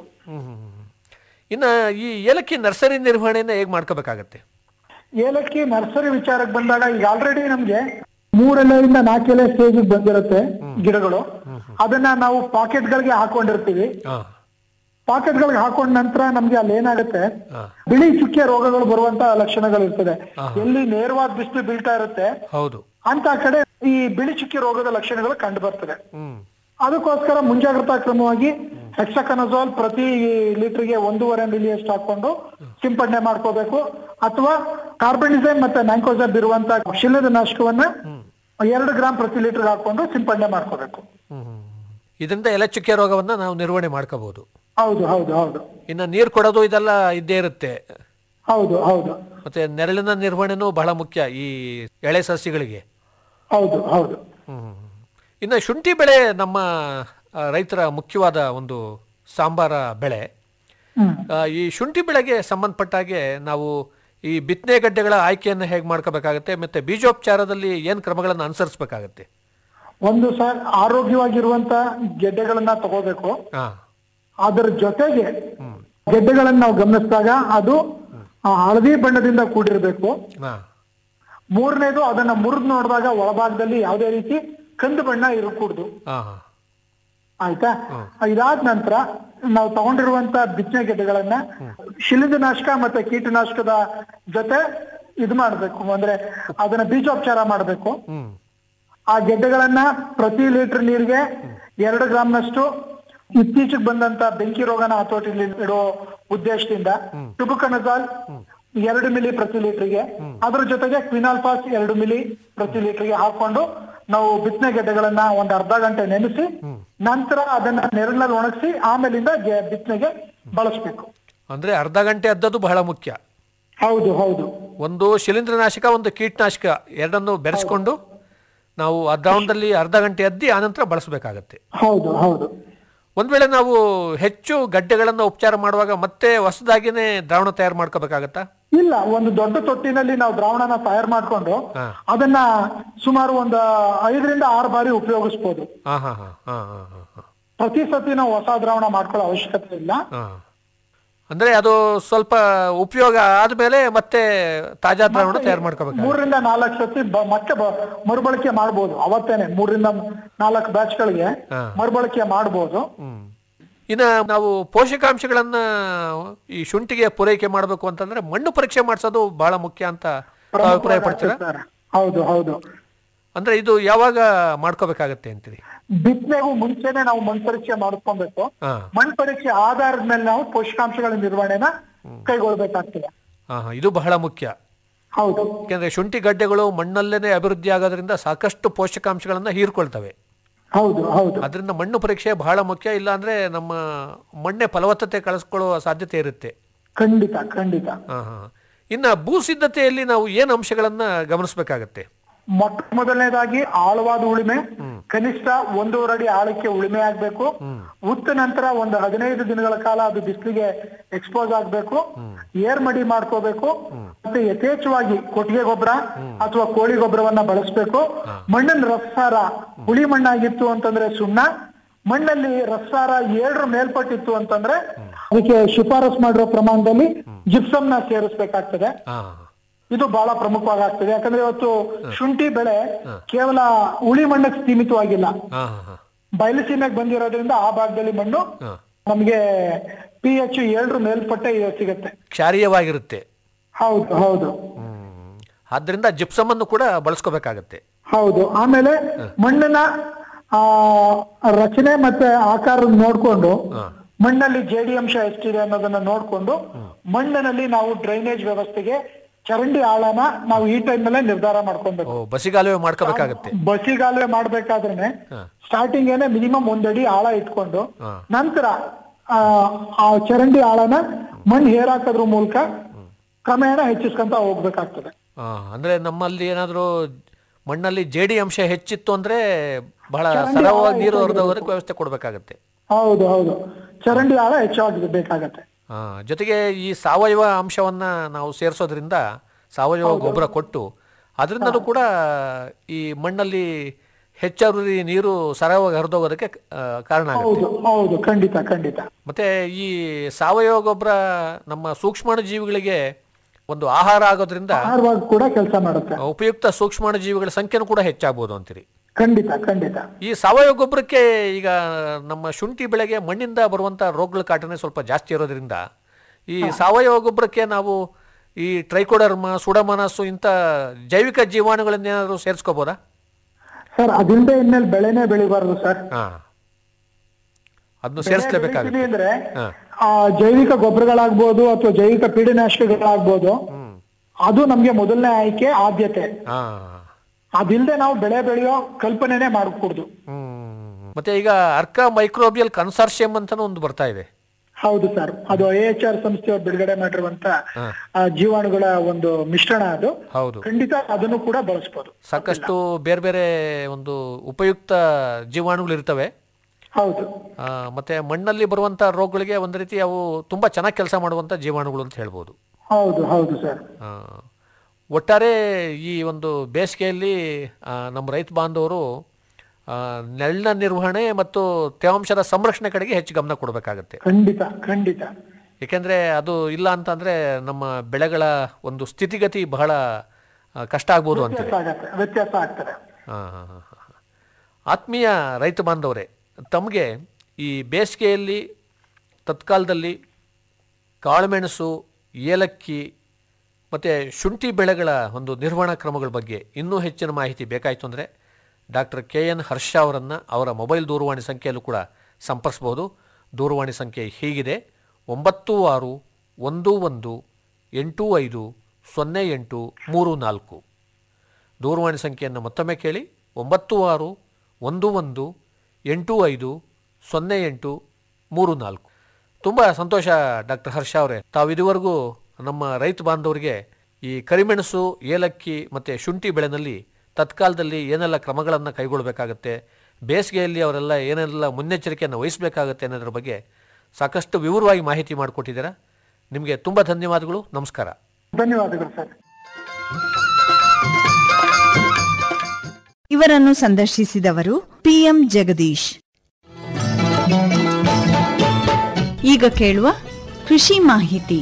ಇನ್ನು ಈ ಏಲಕ್ಕಿ ನರ್ಸರಿ ನಿರ್ವಹಣೆಯನ್ನ ಹೇಗೆ ಮಾಡ್ಕೋಬೇಕಾಗತ್ತೆ ಏಲಕ್ಕಿ ನರ್ಸರಿ ವಿಚಾರಕ್ಕೆ ಬಂದಾಗ ಈಗ ಆಲ್ರೆಡಿ ನಮ್ಗೆ ಮೂರೆಲೆಯಿಂದ ನಾಲ್ಕೆಲೆ ಸ್ಟೇಜ್ ಬಂದಿರುತ್ತೆ ಗಿಡಗಳು ಅದನ್ನ ನಾವು ಪಾಕೆಟ್ ಗಳಿಗೆ ಹಾಕೊಂಡಿರ್ತೀವಿ ಹಾ ಪಾಕೆಟ್ ಗಳಿಗೆ ಹಾಕೊಂಡ ನಂತರ ನಮ್ಗೆ ಅಲ್ಲಿ ಏನಾಗುತ್ತೆ ಹಾ. ಬಿಳಿ ಚುಕ್ಕೆ ರೋಗಗಳು ಬರುವಂತ ಲಕ್ಷಣಗಳು ಇರ್ತದೆ ಎಲ್ಲಿ ನೇರವಾದ ಬಿಸಿಲು ಬೀಳ್ತಾ ಇರುತ್ತೆ ಹೌದು ಅಂತ ಕಡೆ ಈ ಬಿಳಿ ಚುಕ್ಕೆ ರೋಗದ ಲಕ್ಷಣಗಳು ಕಂಡು ಬರ್ತದೆ ಹ್ಮ್ ಅದಕ್ಕೋಸ್ಕರ ಮುಂಜಾಗ್ರತಾ ಕ್ರಮವಾಗಿ ಹೆಕ್ಸಕನಜೋಲ್ ಪ್ರತಿ ಲೀಟರ್ಗೆ ಒಂದೂವರೆ ಮಿಲಿಯಷ್ಟು ಹಾಕೊಂಡು ಸಿಂಪಡಣೆ ಮಾಡ್ಕೋಬೇಕು ಅಥವಾ ಕಾರ್ಬನಿಸೈಮ್ ಮತ್ತೆ ಮ್ಯಾಂಕೋಸಬ್ ಇರುವಂತ ಶಿಲದ ನಾಶಕವನ್ನ ಎರಡು ಗ್ರಾಂ ಪ್ರತಿ ಲೀಟರ್ ಹಾಕೊಂಡು ಸಿಂಪಡಣೆ ಮಾಡ್ಕೋಬೇಕು ಹ್ಮ್. ಇದರಿಂದ ಎಲೆ ಚುಕ್ಕೆ ರೋಗವನ್ನ ನಾವು ನಿರ್ವಹಣೆ ಮಾಡ್ಕೋಬಹುದು ಹೌದು ಹೌದು ಹೌದು ಇನ್ನು ನೀರು ಕೊಡೋದು ಇದೆಲ್ಲ ಇದ್ದೇ ಇರುತ್ತೆ ಹೌದು ಹೌದು ಮತ್ತೆ ನೆರಳಿನ ನಿರ್ವಹಣೆನೂ ಬಹಳ ಮುಖ್ಯ ಈ ಎಳೆ ಸಸ್ಯಗಳಿಗೆ ಹೌದು ಹೌದು ಹ್ಮ್. ಇನ್ನು ಶುಂಠಿ ಬೆಳೆ ನಮ್ಮ ಆ, ರೈತರ ಮುಖ್ಯವಾದ ಒಂದು ಸಾಂಬಾರ ಬೆಳೆ ಹ್ಮ್ ಆ, ಈ ಶುಂಠಿ ಬೆಳೆಗೆ ಸಂಬಂಧಪಟ್ಟ ಹಾಗೆ ನಾವು ಈ ಬಿತ್ತನೆ ಗಡ್ಡೆಗಳ ಆಯ್ಕೆಯನ್ನು ಹೇಗೆ ಮಾಡ್ಕೋಬೇಕಾಗತ್ತೆ ಮತ್ತೆ ಬೀಜೋಪಚಾರದಲ್ಲಿ ಏನು ಕ್ರಮಗಳನ್ನು ಅನುಸರಿಸಬೇಕಾಗತ್ತೆ ಒಂದು ಸರ್ ಆರೋಗ್ಯವಾಗಿರುವಂತ ಗೆಡ್ಡೆಗಳನ್ನ ತಗೋಬೇಕು ಹಾ ಅದರ ಜೊತೆಗೆ ಗೆಡ್ಡೆಗಳನ್ನ ನಾವು ಗಮನಿಸಿದಾಗ ಅದು ಆ, ಹಳದಿ ಬಣ್ಣದಿಂದ ಕೂಡಿರ್ಬೇಕು ಹಾ ಮೂರನೇದು ಅದನ್ನ ಮುರಿದು ನೋಡಿದಾಗ ಒಳಭಾಗದಲ್ಲಿ ಯಾವುದೇ ರೀತಿ ಕಂದು ಬಣ್ಣ ಇರಕೂಡ್ದು ಹಾ ಹಾ ಆಯ್ತಾ ಇದಾದ ನಂತರ ನಾವು ತಗೊಂಡಿರುವಂತ ಬಿತ್ತನೆ ಗೆಡ್ಡೆಗಳನ್ನ ಶಿಲೀಂಧ್ರನಾಶಕ ಮತ್ತೆ ಕೀಟನಾಶಕದ ಜೊತೆ ಇದು ಮಾಡ್ಬೇಕು ಅಂದ್ರೆ ಅದನ್ನ ಬೀಜೋಪಚಾರ ಮಾಡ್ಬೇಕು ಹ್ಮ್ ಆ ಗೆಡ್ಡೆಗಳನ್ನ ಪ್ರತಿ ಲೀಟರ್ ನೀರಿಗೆ ಎರಡು ಗ್ರಾಮ್ನಷ್ಟು ಇತ್ತೀಚೆಗೆ ಬಂದಂತ ಬೆಂಕಿ ರೋಗನ ಹತೋಟಿಲಿ ಇಡೋ ಉದ್ದೇಶದಿಂದ ಟುಬುಕನಜಾಲ್ ಎರಡು ಮಿಲಿ ಪ್ರತಿ ಲೀಟರ್ಗೆ ಅದ್ರ ಜೊತೆಗೆ ಕ್ವಿನಾಲ್ಫಾಸ್ ಎರಡು ಮಿಲಿ ಪ್ರತಿ ಲೀಟರ್ಗೆ ಹಾಕೊಂಡು ನಾವು ಬಿತ್ತನೆ ಗೆಡ್ಡೆಗಳನ್ನ ಒಂದ್ ಅರ್ಧ ಗಂಟೆ ನೆನೆಸಿ ನಂತರ ಅದನ್ನ ನೆರಳಿನಲ್ಲಿ ಒಣಗಿಸಿ ಆಮೇಲಿಂದ ಗೆ- ಬಿತ್ತನೆಗೆ ಬಳಸಬೇಕು ಅಂದರೆ ಅರ್ಧ ಗಂಟೆ ಅದ್ದದ್ದು ಬಹಳ ಮುಖ್ಯ ಹೌದು ಹೌದು ಒಂದು ಶಿಲೀಂಧ್ರನಾಶಕ ಒಂದು ಕೀಟನಾಶಕ ಎರಡನ್ನು ಬೆರೆಸ್ಕೊಂಡು ನಾವು ಆ ದ್ರಾವಣದಲ್ಲಿ ಅರ್ಧ ಗಂಟೆ ಅದ್ದಿ ಆನಂತರ ಬಳಸಬೇಕಾಗತ್ತೆ ಹೌದು ಹೌದು ಒಂದ್ ವೇಳೆ ನಾವು ಹೆಚ್ಚು ಗಡ್ಡೆಗಳನ್ನು ಉಪಚಾರ ಮಾಡುವಾಗ ಮತ್ತೆ ಹೊಸದಾಗಿನೇ ದ್ರಾವಣ ತಯಾರು ಮಾಡ್ಕೋಬೇಕಾಗತ್ತಾ ಇಲ್ಲ ಒಂದು ದೊಡ್ಡ ತೊಟ್ಟಿನಲ್ಲಿ ನಾವು ದ್ರಾವಣನ ತಯಾರು ಮಾಡ್ಕೊಂಡು ಹಾ. ಅದನ್ನ ಸುಮಾರು ಒಂದು ಐದರಿಂದ ಆರು ಬಾರಿ ಉಪಯೋಗಿಸ್ಬೋದು ಹಾ ಹಾ ಹಾ ಹಾ ಹಾ ಹಾ ಹಾ ಪ್ರತಿ ಸತಿ ನಾವು ಹೊಸ ದ್ರಾವಣ ಮಾಡ್ಕೊಳ್ಳೋ ಅವಶ್ಯಕತೆ ಇಲ್ಲ ಹಾ. ಅಂದ್ರೆ ಅದು ಸ್ವಲ್ಪ ಉಪಯೋಗ ಆದ್ಮೇಲೆ ಮತ್ತೆ ತಾಜಾ ದ್ರಾವಣ ತಯಾರು ಮಾಡ್ಕೋಬೇಕು ಮೂರರಿಂದ ನಾಲ್ಕು ಸತಿ ಬ- ಮತ್ತೆ ಬ- ಮರುಬಳಕೆ ಮಾಡ್ಬೋದು ಅವತ್ತೇನೆ ಮೂರರಿಂದ ನಾಲ್ಕು ಬ್ಯಾಚ್ಗಳಿಗೆ ಹಾ. ಮರುಬಳಕೆ ಮಾಡ್ಬೋದು ಹ್ಮ್ ಇನ್ನ ನಾವು ಪೋಷಕಾಂಶಗಳನ್ನ ಈ ಶುಂಠಿಗೆ ಪೂರೈಕೆ ಮಾಡಬೇಕು ಅಂತಂದ್ರೆ ಮಣ್ಣು ಪರೀಕ್ಷೆ ಮಾಡಿಸೋದು ಬಹಳ ಮುಖ್ಯ ಅಂತ ತಾವು ಅಭಿಪ್ರಾಯ ಪಡ್ತೀರಾ ಸರ್. ಹೌದು ಹೌದು ಅಂದ್ರೆ ಇದು ಯಾವಾಗ ಮಾಡ್ಕೋಬೇಕಾಗತ್ತೆ ಅಂತೀರಿ ಬಿತ್ತನೆಗೂ ಮುಂಚೆನೆ ನಾವು ಮಣ್ಣು ಪರೀಕ್ಷೆ ಮಾಡ್ಕೊಬೇಕು ಹಾ ಮಣ್ಣು ಪರೀಕ್ಷೆ ಆಧಾರದ ಮೇಲೆ ನಾವು ಪೋಷಕಾಂಶಗಳ ನಿರ್ವಹಣೆನ ಕೈಗೊಳ್ಬೇಕಾಗ್ತದೆ ಹಾ ಹಾ, ಇದು ಬಹಳ ಮುಖ್ಯ ಹೌದು ಯಾಕೆಂದ್ರೆ ಶುಂಠಿ ಗಡ್ಡೆಗಳು ಮಣ್ಣಲ್ಲೇನೆ ಅಭಿವೃದ್ಧಿ ಆಗೋದ್ರಿಂದ ಸಾಕಷ್ಟು ಪೋಷಕಾಂಶಗಳನ್ನ ಹೀರ್ಕೊಳ್ತವೆ ಹೌದು ಹೌದು ಅದರಿಂದ ಮಣ್ಣು ಪರೀಕ್ಷೆ ಬಹಳ ಮುಖ್ಯ ಇಲ್ಲ ಅಂದ್ರೆ ನಮ್ಮ ಮಣ್ಣೆ ಫಲವತ್ತತೆ ಕಳಿಸ್ಕೊಳ್ಳುವ ಸಾಧ್ಯತೆ ಇರುತ್ತೆ ಖಂಡಿತ ಖಂಡಿತ ಹಾ ಹಾ ಇನ್ನ ಭೂ ಸಿದ್ಧತೆಯಲ್ಲಿ ನಾವು ಏನು ಅಂಶಗಳನ್ನ ಗಮನಿಸಬೇಕಾಗತ್ತೆ ಮೊಟ್ಟ ಮೊದಲನೇದಾಗಿ ಆಳವಾದ ಉಳಿಮೆ ಕನಿಷ್ಠ ಒಂದೂವರೆ ಅಡಿ ಆಳಕ್ಕೆ ಉಳಿಮೆ ಆಗ್ಬೇಕು ಉತ್ತ ನಂತರ ಒಂದು ಹದಿನೈದು ದಿನಗಳ ಕಾಲ ಅದು ಬಿಸಿಲಿಗೆ ಎಕ್ಸ್ಪೋಸ್ ಆಗ್ಬೇಕು ಏರ್ ಮಡಿ ಮಾಡ್ಕೋಬೇಕು ಮತ್ತೆ ಯಥೇಚ್ಛವಾಗಿ ಕೊಟ್ಟಿಗೆ ಗೊಬ್ಬರ ಅಥವಾ ಕೋಳಿ ಗೊಬ್ಬರವನ್ನ ಬಳಸಬೇಕು ಮಣ್ಣಿನ ರಸಾರ ಹುಳಿ ಮಣ್ಣಾಗಿತ್ತು ಅಂತಂದ್ರೆ ಸುಣ್ಣ ಮಣ್ಣಲ್ಲಿ ರಸಾರ ಏಳರ ಮೇಲ್ಪಟ್ಟಿತ್ತು ಅಂತಂದ್ರೆ ಅದಕ್ಕೆ ಶಿಫಾರಸ್ ಮಾಡಿರೋ ಪ್ರಮಾಣದಲ್ಲಿ ಜಿಪ್ಸಮ್ ನ ಸೇರಿಸ್ಬೇಕಾಗ್ತದೆ ಹಾ ಇದು ಬಹಳ ಪ್ರಮುಖವಾಗಿ ಆಗ್ತದೆ ಯಾಕಂದ್ರೆ ಇವತ್ತು ಶುಂಠಿ ಬೆಳೆ ಕೇವಲ ಉಳಿ ಮಣ್ಣಕ್ಕೆ ಸೀಮಿತವಾಗಿಲ್ಲ ಹಾ ಹಾ ಹಾ ಬಯಲುಸೀಮೆಗೆ ಬಂದಿರೋದ್ರಿಂದ ಆ ಭಾಗದಲ್ಲಿ ಮಣ್ಣು ಹಾ ನಮಗೆ ಪಿ ಎಚ್ ಏಳರ ಮೇಲ್ಪಟ್ಟೆ ಸಿಗತ್ತೆ ಕ್ಷಾರೀಯವಾಗಿರುತ್ತೆ ಹೌದು ಹೌದು ಹ್ಮ್ ಆದ್ರಿಂದ ಜಿಪ್ಸಮ್ ಅನ್ನು ಕೂಡ ಬಳಸ್ಕೋಬೇಕಾಗತ್ತೆ ಹೌದು ಆಮೇಲೆ ಮಣ್ಣಿನ ಆ ರಚನೆ ಮತ್ತೆ ಆಕಾರ ನೋಡ್ಕೊಂಡು ಹಾ. ಮಣ್ಣಲ್ಲಿ ಜೇಡಿ ಅಂಶ ಎಷ್ಟಿದೆ ಅನ್ನೋದನ್ನ ನೋಡ್ಕೊಂಡು ಮಣ್ಣಿನಲ್ಲಿ ನಾವು ಡ್ರೈನೇಜ್ ವ್ಯವಸ್ಥೆಗೆ ಚರಂಡಿ ಆಳನ ನಾವು ಈ ಟೈಮ್ ನಲ್ಲೇ ನಿರ್ಧಾರ ಮಾಡ್ಕೊಬೇಕು ಓ ಬಸಿಗಾಲುವೆ ಮಾಡ್ಕೋಬೇಕಾಗತ್ತೆ ಬಸಿಗಾಲುವೆ ಮಾಡ್ಬೇಕಾದ್ರೆ ಸ್ಟಾರ್ಟಿಂಗ್ ಏನೇ ಮಿನಿಮಮ್ ಒಂದಡಿ ಆಳ ಇಟ್ಕೊಂಡು ಹಾ. ನಂತರ ಆ ಆ ಚರಂಡಿ ಆಳನ ಮಣ್ಣು ಹೇರಾಕೋದ್ರ ಮೂಲಕ ಕ್ರಮೇಣ ಹೆಚ್ಚಿಸ್ಕೊಂತ ಹೋಗ್ಬೇಕಾಗ್ತದೆ ಆ, ಅಂದ್ರೆ ನಮ್ಮಲ್ಲಿ ಏನಾದರೂ ಮಣ್ಣಲ್ಲಿ ಜೇಡಿ ಅಂಶ ಹೆಚ್ಚಿತ್ತು ಅಂದ್ರೆ ಬಹಳ ಸರಳವಾಗಿ ನೀರು ಹರಿದವರೆಗೆ ವ್ಯವಸ್ಥೆ ಕೊಡಬೇಕಾಗತ್ತೆ ಹೌದು ಹೌದು ಚರಂಡಿ ಆಳ ಹೆಚ್ಚಾಗಿ ಬೇಕಾಗತ್ತೆ ಆ, ಜೊತೆಗೆ ಈ ಸಾವಯವ ಅಂಶವನ್ನ ನಾವು ಸೇರಿಸೋದ್ರಿಂದ ಸಾವಯವ ಗೊಬ್ಬರ ಕೊಟ್ಟು ಅದರಿಂದಲೂ ಕೂಡ ಈ ಮಣ್ಣಲ್ಲಿ ಹೆಚ್ಚಾಗಿ ನೀರು ಸರಳವಾಗಿ ಹರಿದೋಗೋದಕ್ಕೆ ಆ, ಕಾರಣ ಆಗುತ್ತೆ ಹೌದು ಹೌದು ಖಂಡಿತ ಖಂಡಿತ ಮತ್ತೆ ಈ ಸಾವಯವ ಗೊಬ್ಬರ ನಮ್ಮ ಸೂಕ್ಷ್ಮಾಣು ಜೀವಿಗಳಿಗೆ ಒಂದು ಆಹಾರ ಆಗೋದ್ರಿಂದ ಆಹಾರವಾಗಿ ಕೂಡ ಕೆಲಸ ಮಾಡುತ್ತೆ ಉಪಯುಕ್ತ ಸೂಕ್ಷ್ಮಾಣು ಜೀವಿಗಳ ಸಂಖ್ಯೆನೂ ಕೂಡ ಹೆಚ್ಚಾಗ್ಬೋದು ಅಂತೀರಿ ಖಂಡಿತ ಖಂಡಿತ ಈ ಸಾವಯವ ಗೊಬ್ಬರಕ್ಕೆ ಈಗ ನಮ್ಮ ಶುಂಠಿ ಬೆಳೆಗೆ ಮಣ್ಣಿಂದ ಬರುವಂಥ ರೋಗಗಳ ಕಾಟನೆ ಸ್ವಲ್ಪ ಜಾಸ್ತಿ ಇರೋದ್ರಿಂದ ಈ ಸಾವಯವ ಗೊಬ್ಬರಕ್ಕೆ ನಾವು ಈ ಟ್ರೈಕೋಡರ್ಮ ಸುಡಮನಸ್ಸು ಇಂಥ ಜೈವಿಕ ಜೀವಾಣುಗಳನ್ನೇನಾದರೂ ಸೇರಿಸ್ಕೋಬೋದಾ ಸರ್ ಅದಿಲ್ಲದೆ ಇನ್ಮೇಲೆ ಬೆಳೆನೇ ಬೆಳಿಬಾರ್ದು ಸರ್ ಹಾ ಅದನ್ನು ಸೇರಿಸ್ಲೇಬೇಕಾಗುತ್ತೆ ಬೆಳಿತೀವಿ ಅಂದ್ರೆ ಹಾ. ಆ ಜೈವಿಕ ಗೊಬ್ಬರಗಳಾಗ್ಬೋದು ಅಥವಾ ಜೈವಿಕ ಪೀಡನಾಶಕಗಳಾಗ್ಬೋದು ಹ್ಮ್ ಅದು ನಮ್ಗೆ ಮೊದಲನೇ ಆಯ್ಕೆ ಆದ್ಯತೆ ಹಾ ಅದಿಲ್ಲದೆ ನಾವು ಬೆಳೆ ಬೆಳೆಯೋ ಕಲ್ಪನೆನೇ ಮಾಡ್ಕೂಡ್ದು ಹ್ಮ್ ಮತ್ತೆ ಈಗ ಅರ್ಕ ಮೈಕ್ರೋಬಿಯಲ್ ಕನ್ಸಾರ್ಷಿಯಂ ಅಂತಾನು ಒಂದು ಬರ್ತಾ ಇದೆ ಹೌದು ಸರ್ ಅದು ಎ ಎಚ್ ಆರ್ ಸಂಸ್ಥೆಯವರು ಬಿಡುಗಡೆ ಮಾಡಿರುವಂತ ಆ, ಜೀವಾಣುಗಳ ಒಂದು ಮಿಶ್ರಣ ಅದು ಹೌದು ಖಂಡಿತ ಅದನ್ನು ಕೂಡ ಬಳಸ್ಬೋದು ಸಾಕಷ್ಟು ಬೇರೆ ಬೇರೆ ಒಂದು ಉಪಯುಕ್ತ ಜೀವಾಣುಗಳು ಇರ್ತವೆ ಹೌದು ಆ, ಮತ್ತೆ ಮಣ್ಣಲ್ಲಿ ಬರುವಂತ ರೋಗಗಳಿಗೆ ಒಂದು ರೀತಿ ಅವು ತುಂಬಾ ಚೆನ್ನಾಗಿ ಕೆಲಸ ಮಾಡುವಂತ ಜೀವಾಣುಗಳು ಅಂತ ಹೇಳ್ಬೋದು ಹೌದು ಹೌದು ಸರ್ ಆ, ಒಟ್ಟಾರೆ ಈ ಒಂದು ಬೇಸಿಗೆಯಲ್ಲಿ ಆ, ನಮ್ಮ ರೈತ ಬಾಂಧವರು ಆ, ನೆರಳಿನ ನಿರ್ವಹಣೆ ಮತ್ತು ತೇವಾಂಶದ ಸಂರಕ್ಷಣೆ ಕಡೆಗೆ ಹೆಚ್ಚು ಗಮನ ಕೊಡಬೇಕಾಗತ್ತೆ ಖಂಡಿತ ಖಂಡಿತ ಏಕೆಂದರೆ ಅದು ಇಲ್ಲ ಅಂತಂದ್ರೆ ನಮ್ಮ ಬೆಳೆಗಳ ಒಂದು ಸ್ಥಿತಿಗತಿ ಬಹಳ ಆ, ಕಷ್ಟ ಆಗ್ಬೋದು ಅಂತೀವಿ ವ್ಯತ್ಯಾಸ ಆಗತ್ತೆ ವ್ಯತ್ಯಾಸ ಆಗ್ತದೆ ಹಾ, ಹಾ, ಹಾ, ಹಾ. ಆತ್ಮೀಯ ರೈತ ಬಾಂಧವರೇ ತಮಗೆ ಈ ಬೇಸಿಗೆಯಲ್ಲಿ ತತ್ಕಾಲದಲ್ಲಿ ಕಾಳುಮೆಣಸು ಏಲಕ್ಕಿ ಮತ್ತು ಶುಂಠಿ ಬೆಳೆಗಳ ಒಂದು ನಿರ್ವಹಣಾ ಕ್ರಮಗಳ ಬಗ್ಗೆ ಇನ್ನೂ ಹೆಚ್ಚಿನ ಮಾಹಿತಿ ಬೇಕಾಯಿತು ಅಂದರೆ ಡಾಕ್ಟರ್ ಕೆ ಎನ್ ಹರ್ಷ ಅವರನ್ನು ಅವರ ಮೊಬೈಲ್ ದೂರವಾಣಿ ಸಂಖ್ಯೆಯಲ್ಲೂ ಕೂಡ ಸಂಪರ್ಸ್ಬೋದು ದೂರವಾಣಿ ಸಂಖ್ಯೆ ಹೀಗಿದೆ ಒಂಬತ್ತು ಆರು ಒಂದು ಒಂದು ಎಂಟು ಐದು ಸೊನ್ನೆ ಎಂಟು ಮೂರು ನಾಲ್ಕು ದೂರವಾಣಿ ಸಂಖ್ಯೆಯನ್ನು ಮತ್ತೊಮ್ಮೆ ಕೇಳಿ ಒಂಬತ್ತು ಆರು ಒಂದು ಒಂದು ಎಂಟು ಐದು ಸೊನ್ನೆ ಎಂಟು ಮೂರು ನಾಲ್ಕು ತುಂಬ ಸಂತೋಷ ಡಾಕ್ಟರ್ ಹರ್ಷ ಅವರೇ ತಾವು ಇದುವರೆಗೂ ನಮ್ಮ ರೈತ ಬಾಂಧವರಿಗೆ ಈ ಕರಿಮೆಣಸು ಏಲಕ್ಕಿ ಮತ್ತು ಶುಂಠಿ ಬೆಳೆನಲ್ಲಿ ತತ್ಕಾಲದಲ್ಲಿ ಏನೆಲ್ಲ ಕ್ರಮಗಳನ್ನು ಕೈಗೊಳ್ಳಬೇಕಾಗತ್ತೆ ಬೇಸಿಗೆಯಲ್ಲಿ ಅವರೆಲ್ಲ ಏನೆಲ್ಲ ಮುನ್ನೆಚ್ಚರಿಕೆಯನ್ನು ವಹಿಸಬೇಕಾಗತ್ತೆ ಅನ್ನೋದ್ರ ಬಗ್ಗೆ ಸಾಕಷ್ಟು ವಿವರವಾಗಿ ಮಾಹಿತಿ ಮಾಡಿಕೊಟ್ಟಿದ್ದೀರಾ ನಿಮಗೆ ತುಂಬ ಧನ್ಯವಾದಗಳು ನಮಸ್ಕಾರ ಧನ್ಯವಾದಗಳು ಸರ್ ಇವರನ್ನು ಸಂದರ್ಶಿಸಿದವರು ಪಿಎಂ ಜಗದೀಶ್ ಈಗ ಕೇಳುವ ಕೃಷಿ ಮಾಹಿತಿ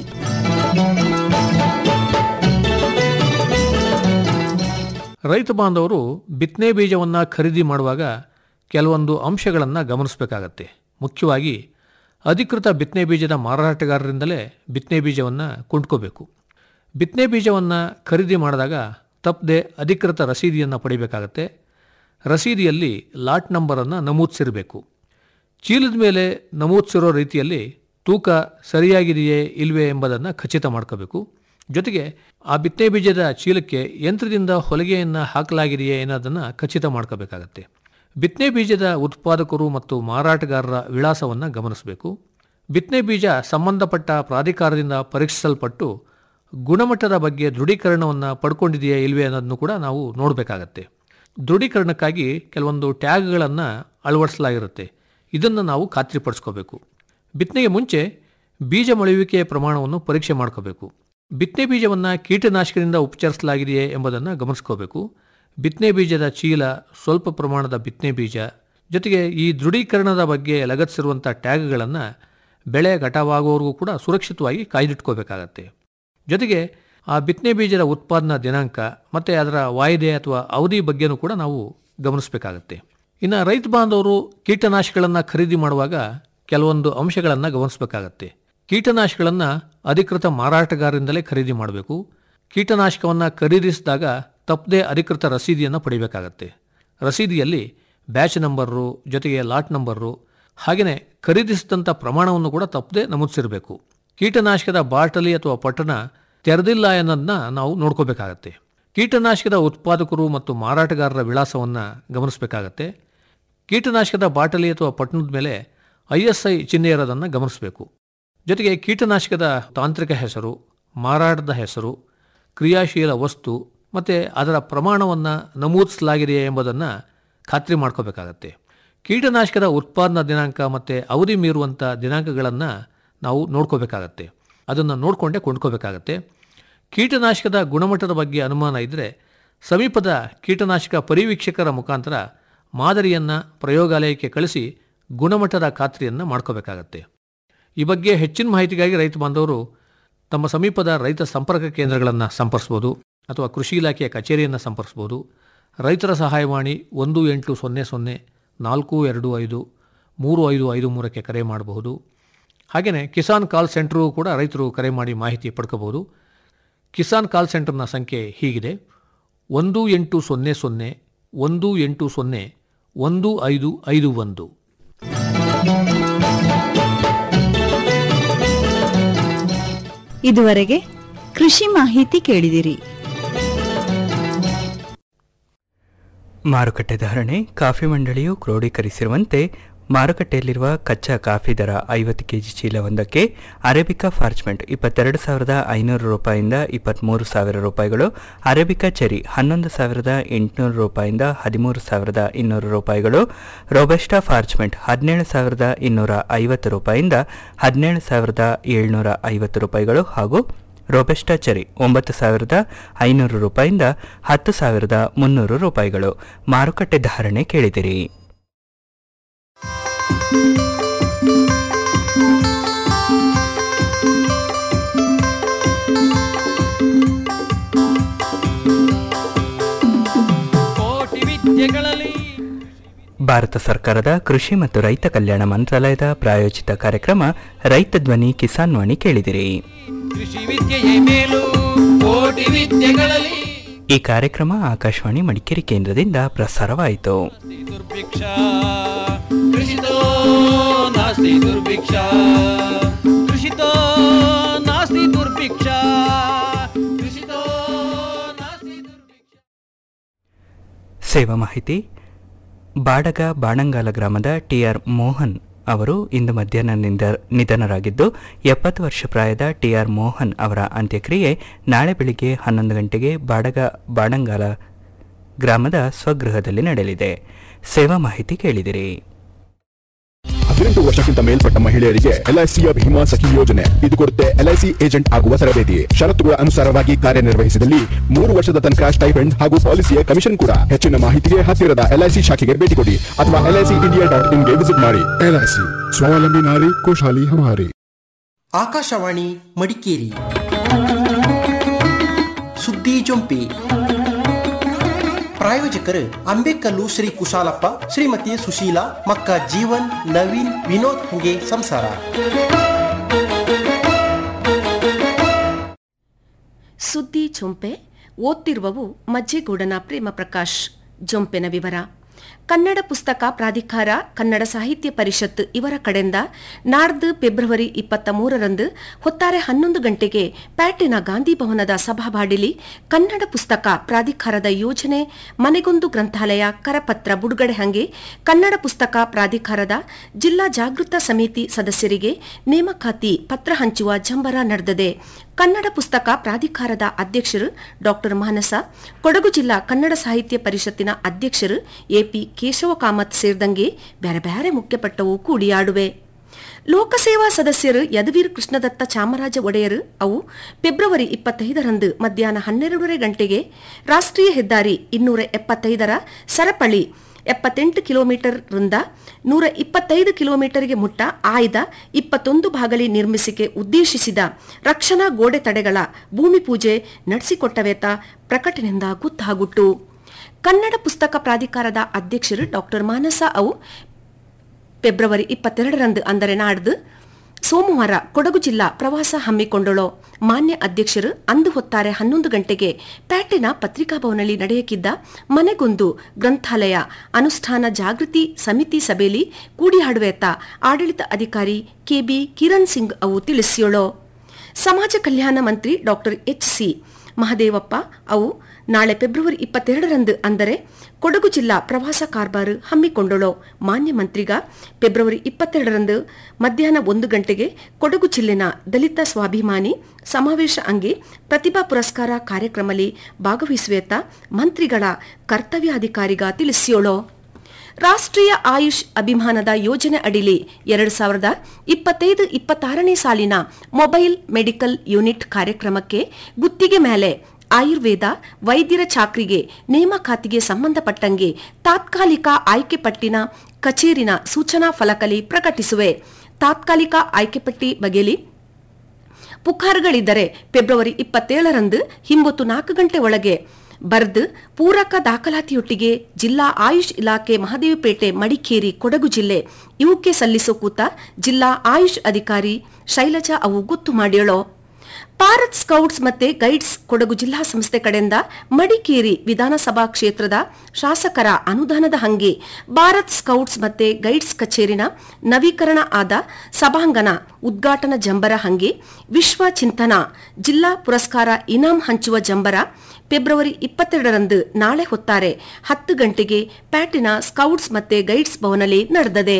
ರೈತ ಬಾಂಧವರು ಬಿತ್ತನೆ ಬೀಜವನ್ನು ಖರೀದಿ ಮಾಡುವಾಗ ಕೆಲವೊಂದು ಅಂಶಗಳನ್ನು ಗಮನಿಸಬೇಕಾಗತ್ತೆ ಮುಖ್ಯವಾಗಿ ಅಧಿಕೃತ ಬಿತ್ತನೆ ಬೀಜದ ಮಾರಾಟಗಾರರಿಂದಲೇ ಬಿತ್ತನೆ ಬೀಜವನ್ನು ಕೊಂಡ್ಕೋಬೇಕು ಬಿತ್ತನೆ ಬೀಜವನ್ನು ಖರೀದಿ ಮಾಡಿದಾಗ ತಪ್ಪದೆ ಅಧಿಕೃತ ರಸೀದಿಯನ್ನು ಪಡಿಬೇಕಾಗತ್ತೆ ರಸೀದಿಯಲ್ಲಿ ಲಾಟ್ ನಂಬರನ್ನು ನಮೂದಿಸಿರಬೇಕು ಚೀಲದ ಮೇಲೆ ನಮೂದಿಸಿರೋ ರೀತಿಯಲ್ಲಿ ತೂಕ ಸರಿಯಾಗಿದೆಯೇ ಇಲ್ವೇ ಎಂಬುದನ್ನು ಖಚಿತ ಮಾಡ್ಕೋಬೇಕು ಜೊತೆಗೆ ಆ ಬಿತ್ತನೆ ಬೀಜದ ಚೀಲಕ್ಕೆ ಯಂತ್ರದಿಂದ ಹೊಲಿಗೆಯನ್ನು ಹಾಕಲಾಗಿದೆಯೇ ಅನ್ನೋದನ್ನು ಖಚಿತ ಮಾಡ್ಕೋಬೇಕಾಗತ್ತೆ ಬಿತ್ತನೆ ಬೀಜದ ಉತ್ಪಾದಕರು ಮತ್ತು ಮಾರಾಟಗಾರರ ವಿಳಾಸವನ್ನು ಗಮನಿಸಬೇಕು ಬಿತ್ತನೆ ಬೀಜ ಸಂಬಂಧಪಟ್ಟ ಪ್ರಾಧಿಕಾರದಿಂದ ಪರೀಕ್ಷಿಸಲ್ಪಟ್ಟು ಗುಣಮಟ್ಟದ ಬಗ್ಗೆ ದೃಢೀಕರಣವನ್ನು ಪಡ್ಕೊಂಡಿದೆಯೇ ಇಲ್ವೇ ಅನ್ನೋದನ್ನು ಕೂಡ ನಾವು ನೋಡಬೇಕಾಗತ್ತೆ ದೃಢೀಕರಣಕ್ಕಾಗಿ ಕೆಲವೊಂದು ಟ್ಯಾಗ್ಗಳನ್ನು ಅಳವಡಿಸಲಾಗಿರುತ್ತೆ ಇದನ್ನು ನಾವು ಖಾತ್ರಿಪಡಿಸ್ಕೋಬೇಕು ಬಿತ್ತನೆಗೆ ಮುಂಚೆ ಬೀಜ ಮೊಳೆಯುವಿಕೆಯ ಪ್ರಮಾಣವನ್ನು ಪರೀಕ್ಷೆ ಮಾಡ್ಕೋಬೇಕು ಬಿತ್ತನೆ ಬೀಜವನ್ನು ಕೀಟನಾಶಕದಿಂದ ಉಪಚರಿಸಲಾಗಿದೆಯೇ ಎಂಬುದನ್ನು ಗಮನಿಸ್ಕೋಬೇಕು ಬಿತ್ತನೆ ಬೀಜದ ಚೀಲ ಸ್ವಲ್ಪ ಪ್ರಮಾಣದ ಬಿತ್ತನೆ ಬೀಜ ಜೊತೆಗೆ ಈ ದೃಢೀಕರಣದ ಬಗ್ಗೆ ಲಗತ್ತಿಸಿರುವಂಥ ಟ್ಯಾಗ್ಗಳನ್ನು ಬೆಳೆ ಘಟವಾಗುವವರೆಗೂ ಕೂಡ ಸುರಕ್ಷಿತವಾಗಿ ಕಾಯ್ದಿಟ್ಕೋಬೇಕಾಗತ್ತೆ ಜೊತೆಗೆ ಆ ಬಿತ್ತನೆ ಬೀಜದ ಉತ್ಪಾದನಾ ದಿನಾಂಕ ಮತ್ತು ಅದರ ವಾಯ್ದೆ ಅಥವಾ ಅವಧಿ ಬಗ್ಗೆನೂ ಕೂಡ ನಾವು ಗಮನಿಸಬೇಕಾಗತ್ತೆ ಇನ್ನು ರೈತ ಬಾಂಧವರು ಕೀಟನಾಶಕಗಳನ್ನು ಖರೀದಿ ಮಾಡುವಾಗ ಕೆಲವೊಂದು ಅಂಶಗಳನ್ನು ಗಮನಿಸಬೇಕಾಗತ್ತೆ ಕೀಟನಾಶಕಗಳನ್ನು ಅಧಿಕೃತ ಮಾರಾಟಗಾರರಿಂದಲೇ ಖರೀದಿ ಮಾಡಬೇಕು ಕೀಟನಾಶಕವನ್ನು ಖರೀದಿಸಿದಾಗ ತಪ್ಪದೇ ಅಧಿಕೃತ ರಸೀದಿಯನ್ನು ಪಡಿಬೇಕಾಗತ್ತೆ ರಸೀದಿಯಲ್ಲಿ ಬ್ಯಾಚ್ ನಂಬರು ಜೊತೆಗೆ ಲಾಟ್ ನಂಬರು ಹಾಗೆಯೇ ಖರೀದಿಸಿದಂಥ ಪ್ರಮಾಣವನ್ನು ಕೂಡ ತಪ್ಪದೇ ನಮೂದಿಸಿರಬೇಕು ಕೀಟನಾಶಕದ ಬಾಟಲಿ ಅಥವಾ ಪಟ್ಟಣ ತೆರೆದಿಲ್ಲ ಅನ್ನೋದನ್ನ ನಾವು ನೋಡ್ಕೋಬೇಕಾಗತ್ತೆ ಕೀಟನಾಶಕದ ಉತ್ಪಾದಕರು ಮತ್ತು ಮಾರಾಟಗಾರರ ವಿಳಾಸವನ್ನು ಗಮನಿಸಬೇಕಾಗತ್ತೆ ಕೀಟನಾಶಕದ ಬಾಟಲಿ ಅಥವಾ ಪಟ್ಟಣದ ಮೇಲೆ ಐ ಎಸ್ ಐ ಚಿಹ್ನೆ ಇರೋದನ್ನು ಗಮನಿಸಬೇಕು ಜೊತೆಗೆ ಕೀಟನಾಶಕದ ತಾಂತ್ರಿಕ ಹೆಸರು ಮಾರಾಟದ ಹೆಸರು ಕ್ರಿಯಾಶೀಲ ವಸ್ತು ಮತ್ತು ಅದರ ಪ್ರಮಾಣವನ್ನು ನಮೂದಿಸಲಾಗಿದೆಯೇ ಎಂಬುದನ್ನು ಖಾತ್ರಿ ಮಾಡ್ಕೋಬೇಕಾಗತ್ತೆ ಕೀಟನಾಶಕದ ಉತ್ಪಾದನಾ ದಿನಾಂಕ ಮತ್ತು ಅವಧಿ ಮೀರುವಂಥ ದಿನಾಂಕಗಳನ್ನು ನಾವು ನೋಡ್ಕೋಬೇಕಾಗತ್ತೆ ಅದನ್ನು ನೋಡಿಕೊಂಡೇ ಕೊಂಡ್ಕೋಬೇಕಾಗತ್ತೆ ಕೀಟನಾಶಕದ ಗುಣಮಟ್ಟದ ಬಗ್ಗೆ ಅನುಮಾನ ಇದ್ದರೆ ಸಮೀಪದ ಕೀಟನಾಶಕ ಪರಿವೀಕ್ಷಕರ ಮುಖಾಂತರ ಮಾದರಿಯನ್ನು ಪ್ರಯೋಗಾಲಯಕ್ಕೆ ಕಳಿಸಿ ಗುಣಮಟ್ಟದ ಖಾತ್ರಿಯನ್ನು ಮಾಡ್ಕೋಬೇಕಾಗತ್ತೆ ಈ ಬಗ್ಗೆ ಹೆಚ್ಚಿನ ಮಾಹಿತಿಗಾಗಿ ರೈತ ಬಾಂಧವರು ತಮ್ಮ ಸಮೀಪದ ರೈತ ಸಂಪರ್ಕ ಕೇಂದ್ರಗಳನ್ನು ಸಂಪರ್ಸ್ಬೋದು ಅಥವಾ ಕೃಷಿ ಇಲಾಖೆಯ ಕಚೇರಿಯನ್ನು ಸಂಪರ್ಸ್ಬೋದು ರೈತರ ಸಹಾಯವಾಣಿ ಒಂದು ಎಂಟು ಸೊನ್ನೆ ಸೊನ್ನೆ ನಾಲ್ಕು ಎರಡು ಐದು ಮೂರು ಐದು ಐದು ಮೂರಕ್ಕೆ ಕರೆ ಮಾಡಬಹುದು ಹಾಗೆಯೇ ಕಿಸಾನ್ ಕಾಲ್ ಸೆಂಟ್ರೂ ಕೂಡ ರೈತರು ಕರೆ ಮಾಡಿ ಮಾಹಿತಿ ಪಡ್ಕೋಬಹುದು ಕಿಸಾನ್ ಕಾಲ್ ಸೆಂಟರ್ನ ಸಂಖ್ಯೆ ಹೀಗಿದೆ ಒಂದು ಎಂಟು ಸೊನ್ನೆ ಸೊನ್ನೆ ಒಂದು ಎಂಟು ಸೊನ್ನೆ ಒಂದು ಐದು ಐದು ಒಂದು ಇದುವರೆಗೆ ಕೃಷಿ ಮಾಹಿತಿ ಕೇಳಿದಿರಿ ಮಾರುಕಟ್ಟೆ ಧಾರಣೆ ಕಾಫಿ ಮಂಡಳಿಯು ಕ್ರೋಢೀಕರಿಸಿರುವಂತೆ ಮಾರುಕಟ್ಟೆಯಲ್ಲಿರುವ ಕಚ್ಚಾ ಕಾಫಿ ದರ ಐವತ್ತು ಕೆಜಿ ಚೀಲವೊಂದಕ್ಕೆ ಅರೇಬಿಕಾ ಫಾರ್ಚ್ಮೆಂಟ್ ಇಪ್ಪತ್ತೆರಡು ಸಾವಿರದ ಐನೂರು ರೂಪಾಯಿಂದ ಇಪ್ಪತ್ತ್ಮೂರು ಸಾವಿರ ರೂಪಾಯಿಗಳು ಅರೇಬಿಕಾ ಚೆರಿ ಹನ್ನೊಂದು ಸಾವಿರದ ಎಂಟುನೂರು ರೂಪಾಯಿಂದ ಹದಿಮೂರು ಸಾವಿರದ ಇನ್ನೂರು ರೂಪಾಯಿಗಳು ರೋಬೆಸ್ಟಾ ಫಾರ್ಚ್ಮೆಂಟ್ ಹದಿನೇಳು ಸಾವಿರದ ಇನ್ನೂರ ಐವತ್ತು ರೂಪಾಯಿಂದ ಹದಿನೇಳು ಸಾವಿರದ ಏಳ್ನೂರ ಐವತ್ತು ರೂಪಾಯಿಗಳು ಹಾಗೂ ರೋಬೆಸ್ಟಾ ಚೆರಿ ಒಂಬತ್ತು ಸಾವಿರದ ಐನೂರು ರೂಪಾಯಿಂದ ಹತ್ತು ಸಾವಿರದ ಮುನ್ನೂರು ರೂಪಾಯಿಗಳು ಮಾರುಕಟ್ಟೆ ಧಾರಣೆ ಕೇಳಿದಿರಿ ಕೋಟಿ ವಿದ್ಯೆಗಳಲ್ಲಿ ಭಾರತ ಸರ್ಕಾರದ ಕೃಷಿ ಮತ್ತು ರೈತ ಕಲ್ಯಾಣ ಮಂತ್ರಾಲಯದ ಪ್ರಾಯೋಜಿತ ಕಾರ್ಯಕ್ರಮ ರೈತ ಧ್ವನಿ ಕಿಸಾನ್ ವಾಣಿ ಕೇಳಿದಿರಿ ಕೃಷಿ ವಿದ್ಯೆಯೇ ಮೇಲು ಕೋಟಿ ವಿದ್ಯೆಗಳಲ್ಲಿ ಈ ಕಾರ್ಯಕ್ರಮ ಆಕಾಶವಾಣಿ ಮಡಿಕೇರಿ ಕೇಂದ್ರದಿಂದ ಪ್ರಸಾರವಾಯಿತು ದುರ್ಭಿಕ್ಷ ಕೃಷಿತೋ ನಾಸ್ತಿ ದುರ್ಭಿಕ್ಷ ಕೃಷಿತೋ ನಾಸ್ತಿ ದುರ್ಭಿಕ್ಷ ಕೃಷಿತೋ ನಾಸ್ತಿ ದುರ್ಭಿಕ್ಷ ಸೇವಾ ಮಾಹಿತಿ ಬಾಡಗ ಬಾಣಂಗಾಲ ಗ್ರಾಮದ ಟಿಆರ್ ಮೋಹನ್ ಅವರು ಇಂದು ಮಧ್ಯಾಹ್ನದಿಂದ ನಿಧನರಾಗಿದ್ದು ಎಪ್ಪತ್ತು ವರ್ಷ ಪ್ರಾಯದ ಟಿಆರ್ ಮೋಹನ್ ಅವರ ಅಂತ್ಯಕ್ರಿಯೆ ನಾಳೆ ಬೆಳಿಗ್ಗೆ ಹನ್ನೊಂದು ಗಂಟೆಗೆ ಬಾಡಗ ಬಾಣಂಗಾಲ ಗ್ರಾಮದ ಸ್ವಗೃಹದಲ್ಲಿ ನಡೆಯಲಿದೆ ಸೇವಾ ಮಾಹಿತಿ ಕೇಳಿದಿರಿ ಹದಿನೆಂಟು ವರ್ಷಕ್ಕಿಂತ ಮೇಲ್ಪಟ್ಟ ಮಹಿಳೆಯರಿಗೆ ಎಲ್ಐಸಿಯ ಭೀಮಾ ಸಖಿ ಯೋಜನೆ ಇದು ಕೊಡುತ್ತೆ ಎಲ್ಐಸಿ ಏಜೆಂಟ್ ಆಗುವ ತರಬೇತಿ ಷರತ್ತುಗಳ ಅನುಸಾರವಾಗಿ ಕಾರ್ಯನಿರ್ವಹಿಸಿದಲ್ಲಿ ಮೂರು ವರ್ಷದ ತನಕ ಸ್ಟೈಪೆಂಡ್ ಹಾಗೂ ಪಾಲಿಸಿಯ ಕಮಿಷನ್ ಕೂಡ ಹೆಚ್ಚಿನ ಮಾಹಿತಿಗೆ ಹತ್ತಿರದ ಎಲ್ಐಸಿ ಶಾಖೆಗೆ ಭೇಟಿ ಕೊಡಿ ಅಥವಾ ಎಲ್ಐಸಿ ಇಂಡಿಯಾ ಡಾಟ್ ಇನ್ಗೆ ವಿಸಿಟ್ ಮಾಡಿ ಎಲ್ಐಸಿ ಸ್ವಾವಲಂಬಿ ನಾರಿ ಖುಷಹಾಲಿ ಹಮಾರಿ ಆಕಾಶವಾಣಿ ಮಡಿಕೇರಿ ಸುದ್ದಿ ಜೊಂಪಿ ಪ್ರಾಯೋಜಕರು ಅಂಬೇಕಲ್ಲು ಶ್ರೀ ಕುಶಾಲಪ್ಪ ಶ್ರೀಮತಿ ಸುಶೀಲಾ ಮಕ್ಕ ಜೀವನ್ ನವೀನ್ ವಿನೋದ್ ಹಂಗೆ ಸಂಸಾರ ಸುದ್ದಿ ಜೊಂಪೆ ಓದ್ತಿರುವವು ಮಜ್ಜೆಗೌಡನ ಪ್ರೇಮ ಪ್ರಕಾಶ್ ಜೊಂಪೆನ ವಿವರ ಕನ್ನಡ ಪುಸ್ತಕ ಪ್ರಾಧಿಕಾರ ಕನ್ನಡ ಸಾಹಿತ್ಯ ಪರಿಷತ್ ಇವರ ಕಡೆಯಿಂದ ನಾಡ್ದು ಫೆಬ್ರವರಿ ಇಪ್ಪತ್ತ ಮೂರರಂದು ಹೊತ್ತಾರೆ ಹನ್ನೊಂದು ಗಂಟೆಗೆ ಪ್ಯಾಟಿನ ಗಾಂಧಿ ಭವನದ ಸಭಾಬಾಡಿಲಿ ಕನ್ನಡ ಪುಸ್ತಕ ಪ್ರಾಧಿಕಾರದ ಯೋಜನೆ ಮನೆಗೊಂದು ಗ್ರಂಥಾಲಯ ಕರಪತ್ರ ಬಿಡುಗಡೆ ಹಂಗೆ ಕನ್ನಡ ಪುಸ್ತಕ ಪ್ರಾಧಿಕಾರದ ಜಿಲ್ಲಾ ಜಾಗೃತ ಸಮಿತಿ ಸದಸ್ಯರಿಗೆ ನೇಮಕಾತಿ ಪತ್ರ ಹಂಚುವ ಜಂಬರ ನಡೆದಿದೆ ಕನ್ನಡ ಪುಸ್ತಕ ಪ್ರಾಧಿಕಾರದ ಅಧ್ಯಕ್ಷರು ಡಾಕ್ಟರ್ ಮಾನಸ ಕೊಡಗು ಜಿಲ್ಲಾ ಕನ್ನಡ ಸಾಹಿತ್ಯ ಪರಿಷತ್ತಿನ ಅಧ್ಯಕ್ಷರು ಎಪಿ ಕೇಶವ ಕಾಮತ್ ಸೇರಿದಂಗೆ ಬ್ಯಾರೆ ಬ್ಯಾರೆ ಮುಖ್ಯಪಟ್ಟವು ಕೂಡಿಯಾಡುವೆ ಲೋಕಸೇವಾ ಸದಸ್ಯರು ಯದುವೀರ್ ಕೃಷ್ಣದತ್ತ ಚಾಮರಾಜ ಒಡೆಯರು ಅವು ಫೆಬ್ರವರಿ ಇಪ್ಪತ್ತೈದರಂದು ಮಧ್ಯಾಹ್ನ ಹನ್ನೆರಡೂವರೆ ಗಂಟೆಗೆ ರಾಷ್ಟ್ರೀಯ ಹೆದ್ದಾರಿ ಇನ್ನೂರ ಎಪ್ಪತ್ತೈದರ ಸರಪಳಿ ಎಪ್ಪತ್ತೆಂಟು ಕಿಲೋಮೀಟರ್ ರಿಂದ ನೂರ ಇಪ್ಪತ್ತೈದು ಕಿಲೋಮೀಟರ್ಗೆ ಮುಟ್ಟ ಆಯ್ದ ಇಪ್ಪತ್ತೊಂದು ಭಾಗಲಿ ನಿರ್ಮಿಸಿಕೆ ಉದ್ದೇಶಿಸಿದ ರಕ್ಷಣಾ ಗೋಡೆ ತಡೆಗಳ ಭೂಮಿ ಪೂಜೆ ನಡೆಸಿಕೊಟ್ಟವೇತ ಪ್ರಕಟಣೆಯಿಂದ ಗೊತ್ತಾಗುಟ್ಟು ಕನ್ನಡ ಪುಸ್ತಕ ಪ್ರಾಧಿಕಾರದ ಅಧ್ಯಕ್ಷರು ಡಾಕ್ಟರ್ ಮಾನಸ ಅವು ಫೆಬ್ರವರಿ ಇಪ್ಪತ್ತೆರಡರಂದು ಅಂದರೆ ನಾಡ್ದು ಸೋಮವಾರ ಕೊಡಗು ಜಿಲ್ಲಾ ಪ್ರವಾಸ ಹಮ್ಮಿಕೊಂಡಳು ಮಾನ್ಯ ಅಧ್ಯಕ್ಷರು ಅಂದು ಹೊತ್ತಾರೆ ಹನ್ನೊಂದು ಗಂಟೆಗೆ ಪ್ಯಾಟಿನ ಪತ್ರಿಕಾಭವನಲ್ಲಿ ನಡೆಯಕ್ಕಿದ್ದ ಮನೆಗೊಂದು ಗ್ರಂಥಾಲಯ ಅನುಷ್ಠಾನ ಜಾಗೃತಿ ಸಮಿತಿ ಸಭೆಯಲ್ಲಿ ಕೂಡಿಹಾಡುವೆತ್ತ ಆಡಳಿತ ಅಧಿಕಾರಿ ಕೆಬಿ ಕಿರಣ್ ಸಿಂಗ್ ಅವು ತಿಳಿಸಿಯೋಳು ಸಮಾಜ ಕಲ್ಯಾಣ ಮಂತ್ರಿ ಡಾಕ್ಟರ್ ಎಚ್ ಸಿ ಮಹದೇವಪ್ಪ ಅವು ನಾಳೆ ಫೆಬ್ರವರಿ ಇಪ್ಪತ್ತೆರಡರಂದು ಅಂದರೆ ಕೊಡಗು ಜಿಲ್ಲಾ ಪ್ರವಾಸ ಕಾರ್ಬಾರು ಹಮ್ಮಿಕೊಂಡಳು ಮಾನ್ಯ ಮಂತ್ರಿಗ ಫೆಬ್ರವರಿ ಇಪ್ಪತ್ತೆರಡರಂದು ಮಧ್ಯಾಹ್ನ ಒಂದು ಗಂಟೆಗೆ ಕೊಡಗು ಜಿಲ್ಲೆನ ದಲಿತ ಸ್ವಾಭಿಮಾನಿ ಸಮಾವೇಶ ಅಂಗೆ ಪ್ರತಿಭಾ ಪುರಸ್ಕಾರ ಕಾರ್ಯಕ್ರಮದಲ್ಲಿ ಭಾಗವಹಿಸುವೆತ್ತ ಮಂತ್ರಿಗಳ ಕರ್ತವ್ಯಾಧಿಕಾರಿಗ ತಿಳಿಸಿಯೋಳು ರಾಷ್ಟ್ರೀಯ ಆಯುಷ್ ಅಭಿಮಾನದ ಯೋಜನೆ ಅಡಿಲಿ ಎರಡು ಸಾವಿರದ ಇಪ್ಪತ್ತೈದು ಇಪ್ಪತ್ತಾರನೇ ಸಾಲಿನ ಮೊಬೈಲ್ ಮೆಡಿಕಲ್ ಯೂನಿಟ್ ಕಾರ್ಯಕ್ರಮಕ್ಕೆ ಗುತ್ತಿಗೆ ಮೇಲೆ ಆಯುರ್ವೇದ ವೈದ್ಯರ ಚಾಕ್ರಿಗೆ ನೇಮಕಾತಿಗೆ ಸಂಬಂಧಪಟ್ಟಂಗೆ ತಾತ್ಕಾಲಿಕ ಆಯ್ಕೆ ಪಟ್ಟಿನ ಕಚೇರಿನ ಸೂಚನಾ ಫಲಕಲಿ ಪ್ರಕಟಿಸುವೆ ತಾತ್ಕಾಲಿಕ ಆಯ್ಕೆ ಪಟ್ಟಿ ಬಗೆಲಿ ಪುಕಾರ್ಗಳಿದ್ದರೆ ಫೆಬ್ರವರಿ ಇಪ್ಪತ್ತೇಳರಂದು ಹಿಂಬತ್ತು ನಾಲ್ಕು ಗಂಟೆ ಒಳಗೆ ಬರ್ದು ಪೂರಕ ದಾಖಲಾತಿಯೊಟ್ಟಿಗೆ ಜಿಲ್ಲಾ ಆಯುಷ್ ಇಲಾಖೆ ಮಹದೇವಪೇಟೆ ಮಡಿಕೇರಿ ಕೊಡಗು ಜಿಲ್ಲೆ ಇವಕ್ಕೆ ಸಲ್ಲಿಸೋ ಕೂತ ಜಿಲ್ಲಾ ಆಯುಷ್ ಅಧಿಕಾರಿ ಶೈಲಜಾ ಅವು ಗೊತ್ತು ಮಾಡ್ಯಳೋ ಭಾರತ್ ಸ್ಕೌಟ್ಸ್ ಮತ್ತೆ ಗೈಡ್ಸ್ ಕೊಡಗು ಜಿಲ್ಲಾ ಸಂಸ್ಥೆ ಕಡೆಯಿಂದ ಮಡಿಕೇರಿ ವಿಧಾನಸಭಾ ಕ್ಷೇತ್ರದ ಶಾಸಕರ ಅನುದಾನದ ಹಂಗೆ ಭಾರತ್ ಸ್ಕೌಟ್ಸ್ ಮತ್ತೆ ಗೈಡ್ಸ್ ಕಚೇರಿನ ನವೀಕರಣ ಆದ ಸಭಾಂಗಣ ಉದ್ಘಾಟನಾ ಜಂಬರ ಹಂಗೆ ವಿಶ್ವ ಚಿಂತನ ಜಿಲ್ಲಾ ಪುರಸ್ಕಾರ ಇನಾಂ ಹಂಚುವ ಜಂಬರ ಫೆಬ್ರವರಿ ಇಪ್ಪತ್ತೆರಡರಂದು ನಾಳೆ ಹೊತ್ತಾರೆ ಹತ್ತು ಗಂಟೆಗೆ ಪ್ಯಾಟಿನ ಸ್ಕೌಟ್ಸ್ ಮತ್ತೆ ಗೈಡ್ಸ್ ಭವನದಲ್ಲಿ ನಡೆದದೆ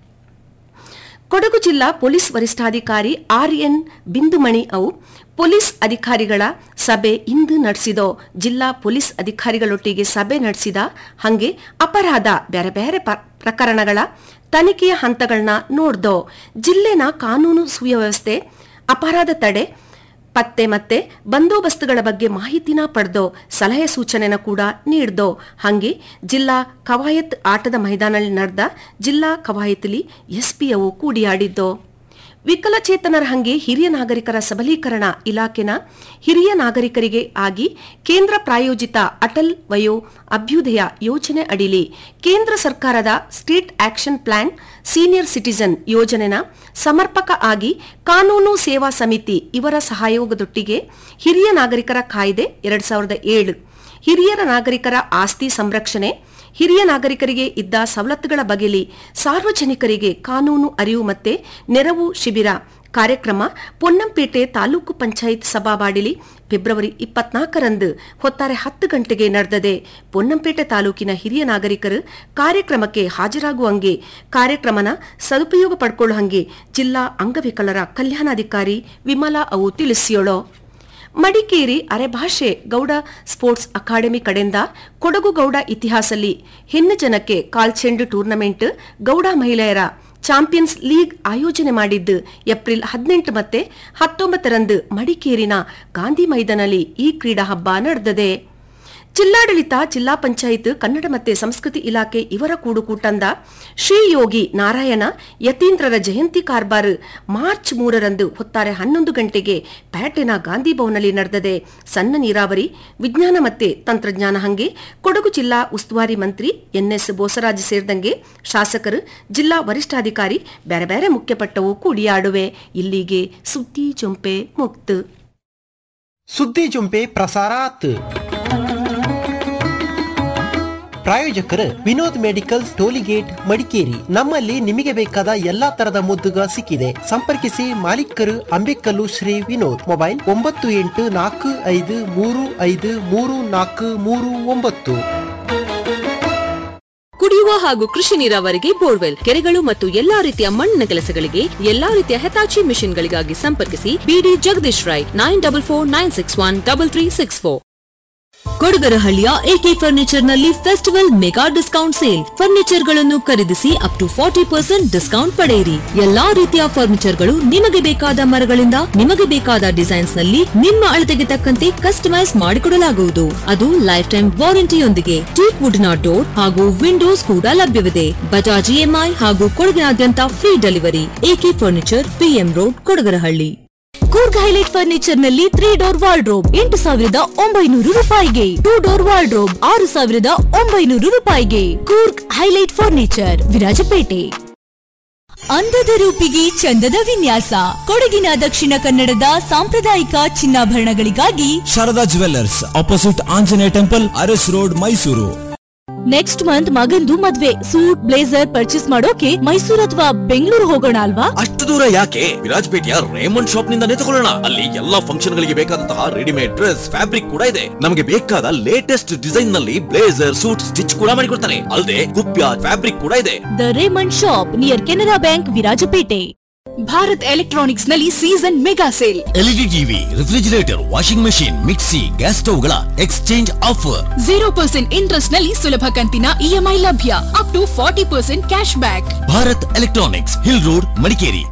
ಕೊಡಗು ಜಿಲ್ಲಾ ಪೊಲೀಸ್ ವರಿಷ್ಠಾಧಿಕಾರಿ ಆರ್ ಎನ್ ಬಿಂದುಮಣಿ ಅವು ಪೊಲೀಸ್ ಅಧಿಕಾರಿಗಳ ಸಭೆ ಇಂದು ನಡೆಸಿದೋ ಜಿಲ್ಲಾ ಪೊಲೀಸ್ ಅಧಿಕಾರಿಗಳೊಟ್ಟಿಗೆ ಸಭೆ ನಡೆಸಿದ ಹಂಗೆ ಅಪರಾಧ ಬೇರೆ ಬೇರೆ ಪ- ಪ್ರಕರಣಗಳ ತನಿಖೆಯ ಹಂತಗಳನ್ನ ನೋಡ್ದೋ ಜಿಲ್ಲೆನ ಕಾನೂನು ಸುವ್ಯವಸ್ಥೆ ಅಪರಾಧ ತಡೆ ಪತ್ತೆ ಮತ್ತೆ ಬಂದೋಬಸ್ತುಗಳ ಬಗ್ಗೆ ಮಾಹಿತಿನ ಪಡೆದೋ ಸಲಹೆ ಸೂಚನೆನ ಕೂಡ ನೀಡ್ದೋ ಹಂಗೆ ಜಿಲ್ಲಾ ಕವಾಯತ್ ಆಟದ ಮೈದಾನಲ್ಲಿ ನಡೆದ ಜಿಲ್ಲಾ ಕವಾಯತ್ಲಿ ಎಸ್ಪಿಯವು ಕೂಡಿಯಾಡಿದ್ದೋ ವಿಕಲಚೇತನರ ಹಂಗೆ ಹಿರಿಯ ನಾಗರಿಕರ ಸಬಲೀಕರಣ ಇಲಾಖೆನ ಹಿರಿಯ ನಾಗರಿಕರಿಗೆ ಆಗಿ ಕೇಂದ್ರ ಪ್ರಾಯೋಜಿತ ಅಟಲ್ ವಯೋ ಅಭ್ಯುದಯ ಯೋಜನೆ ಅಡಿಲಿ ಕೇಂದ್ರ ಸರ್ಕಾರದ state action plan senior citizen ಯೋಜನೆನ ಸಮರ್ಪಕ ಆಗಿ ಕಾನೂನು ಸೇವಾ ಸಮಿತಿ ಇವರ ಸಹಯೋಗದೊಟ್ಟಿಗೆ ಹಿರಿಯ ನಾಗರಿಕರ ಕಾಯ್ದೆ ಎರಡ್ ಸಾವಿರದ ಏಳು ಹಿರಿಯರ ನಾಗರಿಕರ ಆಸ್ತಿ ಸಂರಕ್ಷಣೆ ಹಿರಿಯ ನಾಗರಿಕರಿಗೆ ಇದ್ದ ಸವಲತ್ತುಗಳ ಬಗೆಲಿ ಸಾರ್ವಜನಿಕರಿಗೆ ಕಾನೂನು ಅರಿವು ಮತ್ತೆ ನೆರವು ಶಿಬಿರ ಕಾರ್ಯಕ್ರಮ ಪೊನ್ನಂಪೇಟೆ ತಾಲೂಕು ಪಂಚಾಯತ್ ಸಭಾವಾಡಿಲಿ ಫೆಬ್ರವರಿ ಇಪ್ಪತ್ನಾಲ್ಕರಂದು ಹೊತ್ತಾರೆ ಹತ್ತು ಗಂಟೆಗೆ ನಡೆದದೆ ಪೊನ್ನಂಪೇಟೆ ತಾಲೂಕಿನ ಹಿರಿಯ ನಾಗರಿಕರು ಕಾರ್ಯಕ್ರಮಕ್ಕೆ ಹಾಜರಾಗುವಂಗೆ ಕಾರ್ಯಕ್ರಮನ ಸದುಪಯೋಗ ಪಡ್ಕೊಳ್ಳುವಂಗೆ ಜಿಲ್ಲಾ ಅಂಗವಿಕಲರ ಕಲ್ಯಾಣಾಧಿಕಾರಿ ವಿಮಲಾ ಅವು ತಿಳಿಸಿಯೋಳು ಮಡಿಕೇರಿ ಅರೆಭಾಷೆ ಗೌಡ ಸ್ಪೋರ್ಟ್ಸ್ ಅಕಾಡೆಮಿ ಕಡೆಯಿಂದ ಕೊಡಗು ಗೌಡ ಇತಿಹಾಸಲ್ಲಿ ಹೆಣ್ಣು ಜನಕ್ಕೆ ಕಾಲ್ಚೆಂಡು ಟೂರ್ನಮೆಂಟ್ ಗೌಡ ಮಹಿಳೆಯರ ಚಾಂಪಿಯನ್ಸ್ ಲೀಗ್ ಆಯೋಜನೆ ಮಾಡಿದ್ದು ಏಪ್ರಿಲ್ ಹದಿನೆಂಟು ಮತ್ತೆ ಹತ್ತೊಂಬತ್ತರಂದು ಮಡಿಕೇರಿನ ಗಾಂಧಿ ಮೈದಾನಲ್ಲಿ ಈ ಕ್ರೀಡಾ ಹಬ್ಬ ನಡೆದಿದೆ ಜಿಲ್ಲಾಡಳಿತ ಜಿಲ್ಲಾ ಪಂಚಾಯತ್ ಕನ್ನಡ ಮತ್ತೆ ಸಂಸ್ಕೃತಿ ಇಲಾಖೆ ಇವರ ಕೂಡುಕೂಟಂದ ಶ್ರೀ ಯೋಗಿ ನಾರಾಯಣ ಯತೀಂದ್ರರ ಜಯಂತಿ ಕಾರ್ಬಾರ್ ಮಾರ್ಚ್ ಮೂರರಂದು ಹೊತ್ತಾರೆ ಹನ್ನೊಂದು ಗಂಟೆಗೆ ಪ್ಯಾಟೆನ ಗಾಂಧಿ ಭವನಲ್ಲಿ ನಡೆದದೆ ಸಣ್ಣ ನೀರಾವರಿ ವಿಜ್ಞಾನ ಮತ್ತೆ ತಂತ್ರಜ್ಞಾನ ಹಂಗೆ ಕೊಡಗು ಜಿಲ್ಲಾ ಉಸ್ತುವಾರಿ ಮಂತ್ರಿ ಎನ್ಎಸ್ ಬೋಸರಾಜ್ ಸೇರಿದಂಗೆ ಶಾಸಕರು ಜಿಲ್ಲಾ ವರಿಷ್ಠಾಧಿಕಾರಿ ಬೇರೆ ಬೇರೆ ಮುಖ್ಯಪಟ್ಟವು ಕೂಡಿಯಾಡುವೆ ಇಲ್ಲಿಗೆ ಸುದ್ದಿ ಜೊಂಪೆ ಮುಕ್ತು ಸುದ್ದಿ ಜುಂಪೆ ಪ್ರಸಾರಾತ್ ಪ್ರಾಯೋಜಕರು ವಿನೋದ್ ಮೆಡಿಕಲ್ಸ್ ಟೋಲಿಗೇಟ್ ಮಡಿಕೇರಿ ನಮ್ಮಲ್ಲಿ ನಿಮಗೆ ಬೇಕಾದ ಎಲ್ಲಾ ತರದ ಮುದ್ದುಗ ಸಿಕ್ಕಿದೆ ಸಂಪರ್ಕಿಸಿ ಮಾಲೀಕರು ಅಂಬೇಕಲ್ಲು ಶ್ರೀ ವಿನೋದ್ ಮೊಬೈಲ್ ಒಂಬತ್ತು ಎಂಟು ನಾಲ್ಕು ಐದು ಮೂರು ಐದು ಮೂರು ನಾಲ್ಕು ಮೂರು ಒಂಬತ್ತು ಕುಡಿಯುವ ಹಾಗೂ ಕೃಷಿ ನೀರಾವರಿಗೆ ಬೋರ್ವೆಲ್ ಕೆರೆಗಳು ಮತ್ತು ಎಲ್ಲಾ ರೀತಿಯ ಮಣ್ಣಿನ ಕೆಲಸಗಳಿಗೆ ಎಲ್ಲಾ ರೀತಿಯ ಹೆತಾಚಿ ಮಿಷನ್ಗಳಿಗಾಗಿ ಸಂಪರ್ಕಿಸಿ ಬಿಡಿ Jagadish Rai nine double four nine six one double three six four ಕೊಡಗರಹಳ್ಳಿಯ ಎಕೆ ಫರ್ನಿಚರ್ ನಲ್ಲಿ festival mega discount sale furniture ಗಳನ್ನು ಖರೀದಿಸಿ up to forty percent discount ಪಡೆಯಿರಿ ಎಲ್ಲಾ ರೀತಿಯ ಫರ್ನಿಚರ್ ಗಳು ನಿಮಗೆ ಬೇಕಾದ ಮರಗಳಿಂದ ನಿಮಗೆ ಬೇಕಾದ ಡಿಸೈನ್ಸ್ ನಲ್ಲಿ ನಿಮ್ಮ ಅಳತೆಗೆ ತಕ್ಕಂತೆ ಕಸ್ಟಮೈಸ್ ಮಾಡಿಕೊಡಲಾಗುವುದು ಅದು ಲೈಫ್ ಟೈಮ್ ವಾರಂಟಿಯೊಂದಿಗೆ ಟೀಕ್ ವುಡ್ನ ಡೋರ್ ಹಾಗೂ ವಿಂಡೋಸ್ ಕೂಡ ಲಭ್ಯವಿದೆ ಬಜಾಜ್ ಇಎಂಐ ಹಾಗೂ ಕೊಡಗಿನಾದ್ಯಂತ free delivery AK furniture PM road Kodagarahalli Coorg highlight furniture ನಲ್ಲಿ ತ್ರೀ ಡೋರ್ ವಾರ್ಡ್ರೋಬ್ ಎಂಟು ಸಾವಿರದ ಒಂಬೈನೂರು ರೂಪಾಯಿಗೆ ಟೂ ಡೋರ್ ವಾರ್ಡ್ರೋಬ್ ಆರು ಸಾವಿರದ ಒಂಬೈನೂರು ರೂಪಾಯಿಗೆ ಕೂರ್ಗ್ ಹೈಲೈಟ್ ಫರ್ನಿಚರ್ ವಿರಾಜಪೇಟೆ ಅಂದದ ರೂಪಿಗೆ ಚಂದದ ವಿನ್ಯಾಸ ಕೊಡಗಿನ ದಕ್ಷಿಣ ಕನ್ನಡದ ಸಾಂಪ್ರದಾಯಿಕ ಚಿನ್ನಾಭರಣಗಳಿಗಾಗಿ Sharada jewellers opposite Anjaneya temple Aras road Mysuru next month ಮಗಂದು ಮದ್ವೆ ಸೂಟ್ ಬ್ಲೇಸರ್ ಪರ್ಚೇಸ್ ಮಾಡೋಕೆ ಮೈಸೂರು ಅಥವಾ ಬೆಂಗಳೂರು ಹೋಗೋಣ ಅಲ್ವಾ ಅಷ್ಟು ದೂರ ಯಾಕೆ ವಿರಾಜಪೇಟೆಯ ರೇಮಂಡ್ ಶಾಪ್ ನಿಂದಾನೇ ತಗೊಳ್ಳೋಣ ಅಲ್ಲಿ ಎಲ್ಲಾ ಫಂಕ್ಷನ್ ಗಳಿಗೆ ಬೇಕಾದಂತಹ ರೆಡಿಮೇಡ್ ಡ್ರೆಸ್ ಫ್ಯಾಬ್ರಿಕ್ ಕೂಡ ಇದೆ ನಮಗೆ ಬೇಕಾದ ಲೇಟೆಸ್ಟ್ ಡಿಸೈನ್ ನಲ್ಲಿ ಬ್ಲೇಸರ್ ಸೂಟ್ ಸ್ಟಿಚ್ ಕೂಡ ಮಾಡಿಕೊಡ್ತಾರೆ ಅಲ್ಲದೆ ಕುಪ್ಯ ಫ್ಯಾಬ್ರಿಕ್ ಕೂಡ ಇದೆ the Raymond shop near Canara bank Virajpet Bharat electronics ನಲ್ಲಿ season mega sale LED TV refrigerator washing machine mixie gas ಸ್ಟವ್ಗಳ exchange offer zero percent interest ನಲ್ಲಿ ಸುಲಭ ಕಂತಿನ ಇಎಂಐ ಲಭ್ಯ up to forty percent cash back Bharat electronics hill road Madikeri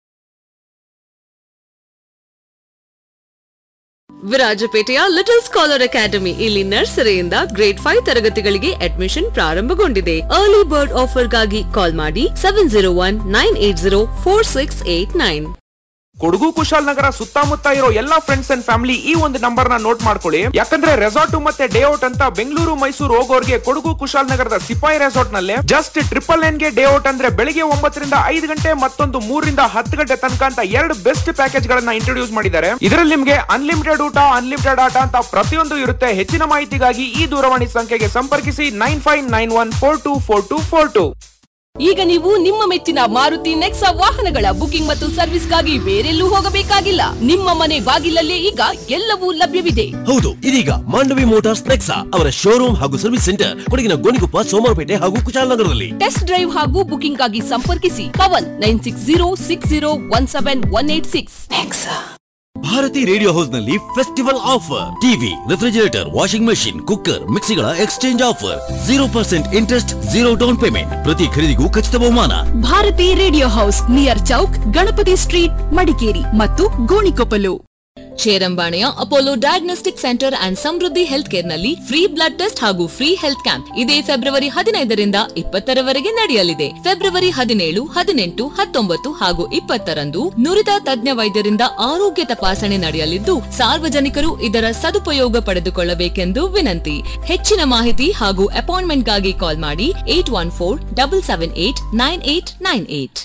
ವಿರಾಜಪೇಟೆಯ little scholar academy ಇಲ್ಲಿ ನರ್ಸರಿಯಿಂದ grade five ತರಗತಿಗಳಿಗೆ ಅಡ್ಮಿಷನ್ ಪ್ರಾರಂಭಗೊಂಡಿದೆ ಅರ್ಲಿ ಬರ್ಡ್ ಆಫರ್ಗಾಗಿ ಕಾಲ್ ಮಾಡಿ seven zero one nine eight zero four six eight nine Kodagu Kushalnagar ಸುತ್ತಮುತ್ತ ಇರೋ ಎಲ್ಲಾ ಫ್ರೆಂಡ್ಸ್ ಅಂಡ್ ಫ್ಯಾಮಿಲಿ ಈ ಒಂದು ನಂಬರ್ ನ ನೋಟ್ ಮಾಡ್ಕೊಳ್ಳಿ ಯಾಕಂದ್ರೆ ರೆಸಾರ್ಟ್ ಮತ್ತೆ ಡೇ ಔಟ್ ಅಂತ ಬೆಂಗಳೂರು ಮೈಸೂರು ಹೋಗೋರ್ಗೆ ಕೊಡಗು ಕುಶಾಲನಗರದ ಸಿಪಾಯಿ ರೆಸಾರ್ಟ್ ನಲ್ಲಿ ಜಸ್ಟ್ ಟ್ರಿಪಲ್ ಎನ್ ಗೆ ಡೇ ಔಟ್ ಅಂದ್ರೆ ಬೆಳಿಗ್ಗೆ ಒಂಬತ್ತರಿಂದ ಐದು ಗಂಟೆ ಮತ್ತೊಂದು ಮೂರರಿಂದ ಹತ್ತು ಗಂಟೆ ತನಕ ಅಂತ ಎರಡು ಬೆಸ್ಟ್ ಪ್ಯಾಕೇಜ್ ಗಳನ್ನ ಇಂಟ್ರೊಡ್ಯೂಸ್ ಮಾಡಿದ್ದಾರೆ ಇದರಲ್ಲಿ ನಿಮ್ಗೆ ಅನ್ಲಿಮಿಟೆಡ್ ಊಟ ಅನ್ಲಿಮಿಟೆಡ್ ಆಟ ಅಂತ ಪ್ರತಿಯೊಂದು ಇರುತ್ತೆ ಹೆಚ್ಚಿನ ಮಾಹಿತಿಗಾಗಿ ಈ ದೂರವಾಣಿ ಸಂಖ್ಯೆಗೆ ಸಂಪರ್ಕಿಸಿ nine five nine one four two four two four two ಈಗ ನೀವು ನಿಮ್ಮ ಮೆಚ್ಚಿನ ಮಾರುತಿ ನೆಕ್ಸಾ ವಾಹನಗಳ ಬುಕಿಂಗ್ ಮತ್ತು ಸರ್ವಿಸ್ಗಾಗಿ ಬೇರೆಲ್ಲೂ ಹೋಗಬೇಕಾಗಿಲ್ಲ ನಿಮ್ಮ ಮನೆ ಬಾಗಿಲಲ್ಲೇ ಈಗ ಎಲ್ಲವೂ ಲಭ್ಯವಿದೆ ಹೌದು ಇದೀಗ ಮಾಂಡವಿ ಮೋಟಾರ್ಸ್ ನೆಕ್ಸಾ ಅವರ ಶೋರೂಮ್ ಹಾಗೂ ಸರ್ವಿಸ್ ಸೆಂಟರ್ ಕೊಡಗಿನ ಗೋಣಿಕೊಪ್ಪ ಸೋಮವಾರಪೇಟೆ ಹಾಗೂ ಕುಶಾಲನಗರದಲ್ಲಿ ಟೆಸ್ಟ್ ಡ್ರೈವ್ ಹಾಗೂ ಬುಕಿಂಗ್ ಆಗಿ ಸಂಪರ್ಕಿಸಿ Pavan nine six zero six zero one seven one eight six Bharati radio house ನಲ್ಲಿ festival offer TV refrigerator washing machine cooker ಮಿಕ್ಸಿಗಳ exchange offer zero percent interest zero down payment ಪ್ರತಿ ಖರೀದಿಗೂ ಖಚಿತ ಬಹುಮಾನ Bharati radio house near Chowk Ganapati street Madikeri ಮತ್ತು ಗೋಣಿಕೊಪ್ಪಲು ಚೇರಂಬಾಣೆಯ Apollo diagnostic centre and Samruddhi health care ನಲ್ಲಿ free blood test ಹಾಗೂ ಫ್ರೀ ಹೆಲ್ತ್ ಕ್ಯಾಂಪ್ ಇದೇ ಫೆಬ್ರವರಿ ಹದಿನೈದರಿಂದ ಇಪ್ಪತ್ತರವರೆಗೆ ನಡೆಯಲಿದೆ ಫೆಬ್ರವರಿ ಹದಿನೇಳು ಹದಿನೆಂಟು ಹತ್ತೊಂಬತ್ತು ಹಾಗೂ ಇಪ್ಪತ್ತರಂದು ನುರಿತ ತಜ್ಞ ವೈದ್ಯರಿಂದ ಆರೋಗ್ಯ ತಪಾಸಣೆ ನಡೆಯಲಿದ್ದು ಸಾರ್ವಜನಿಕರು ಇದರ ಸದುಪಯೋಗ ಪಡೆದುಕೊಳ್ಳಬೇಕೆಂದು ವಿನಂತಿ ಹೆಚ್ಚಿನ ಮಾಹಿತಿ ಹಾಗೂ ಅಪಾಯಿಂಟ್ಮೆಂಟ್ಗಾಗಿ ಕಾಲ್ ಮಾಡಿ eight one four double seven eight nine eight nine eight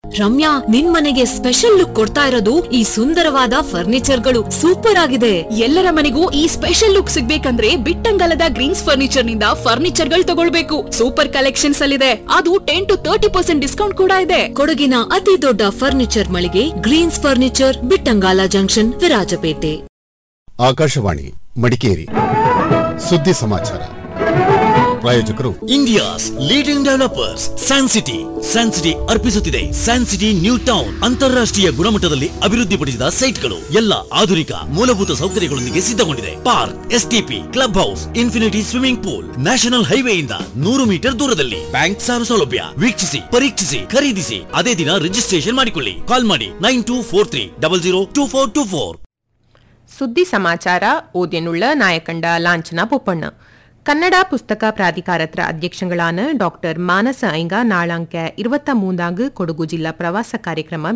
Ramya ನಿನ್ ಮನೆಗೆ ಸ್ಪೆಷಲ್ ಲುಕ್ ಕೊಡ್ತಾ ಇರೋದು ಈ ಸುಂದರವಾದ ಫರ್ನಿಚರ್ಗಳು ಸೂಪರ್ ಆಗಿದೆ ಎಲ್ಲರ ಮನೆಗೂ ಈ ಸ್ಪೆಷಲ್ ಲುಕ್ ಸಿಗ್ಬೇಕಂದ್ರೆ ಬಿಟ್ಟಂಗಲದ ಗ್ರೀನ್ಸ್ ಫರ್ನಿಚರ್ ನಿಂದ ಫರ್ನಿಚರ್ ಗಳು ತಗೊಳ್ಬೇಕು ಸೂಪರ್ ಕಲೆಕ್ಷನ್ಸ್ ಅಲ್ಲಿದೆ ಅದು ten to thirty percent discount ಕೂಡ ಇದೆ ಕೊಡಗಿನ ಅತಿ ದೊಡ್ಡ ಫರ್ನಿಚರ್ ಮಳಿಗೆ greens furniture Bittangala junction Virajpet Akashvani Madikeri ಸುದ್ದಿ ಸಮಾಚಾರ ಪ್ರಾಯೋಜಕರು India's leading developers San City San City ಅರ್ಪಿಸುತ್ತಿದೆ ಸ್ಯಾನ್ ಸಿಟಿ ನ್ಯೂ ಟೌನ್ ಅಂತಾರಾಷ್ಟ್ರೀಯ ಗುಣಮಟ್ಟದಲ್ಲಿ ಅಭಿವೃದ್ಧಿಪಡಿಸಿದ ಸೈಟ್ಗಳು ಎಲ್ಲ ಆಧುನಿಕ ಮೂಲಭೂತ ಸೌಕರ್ಯಗಳೊಂದಿಗೆ ಸಿದ್ಧಗೊಂಡಿದೆ park STP club house infinity swimming pool national ಹೈವೇಯಿಂದ ನೂರು ಮೀಟರ್ ದೂರದಲ್ಲಿ ಬ್ಯಾಂಕ್ ಸಾಲ ಸೌಲಭ್ಯ ವೀಕ್ಷಿಸಿ ಪರೀಕ್ಷಿಸಿ ಖರೀದಿಸಿ ಅದೇ ದಿನ ರಿಜಿಸ್ಟ್ರೇಷನ್ ಮಾಡಿಕೊಳ್ಳಿ ಕಾಲ್ ಮಾಡಿ nine two four three double zero two four two four ಸುದ್ದಿ ಸಮಾಚಾರ ಓದ್ಯನುಳ್ಳ ನಾಯಕಂಡ ಲಾಂಛನ ಪೊಪ್ಪಣ್ಣ ಕನ್ನಡ புஸ்தக பிராதிகாரத்திர அத்தியட்சங்களான டாக்டர் மானச ஐங்கா நாளாங்க இருபத்த மூந்தாங்கு கொடகு ஜில்லா பிரவாச ಕಾರ್ಯಕ್ರಮ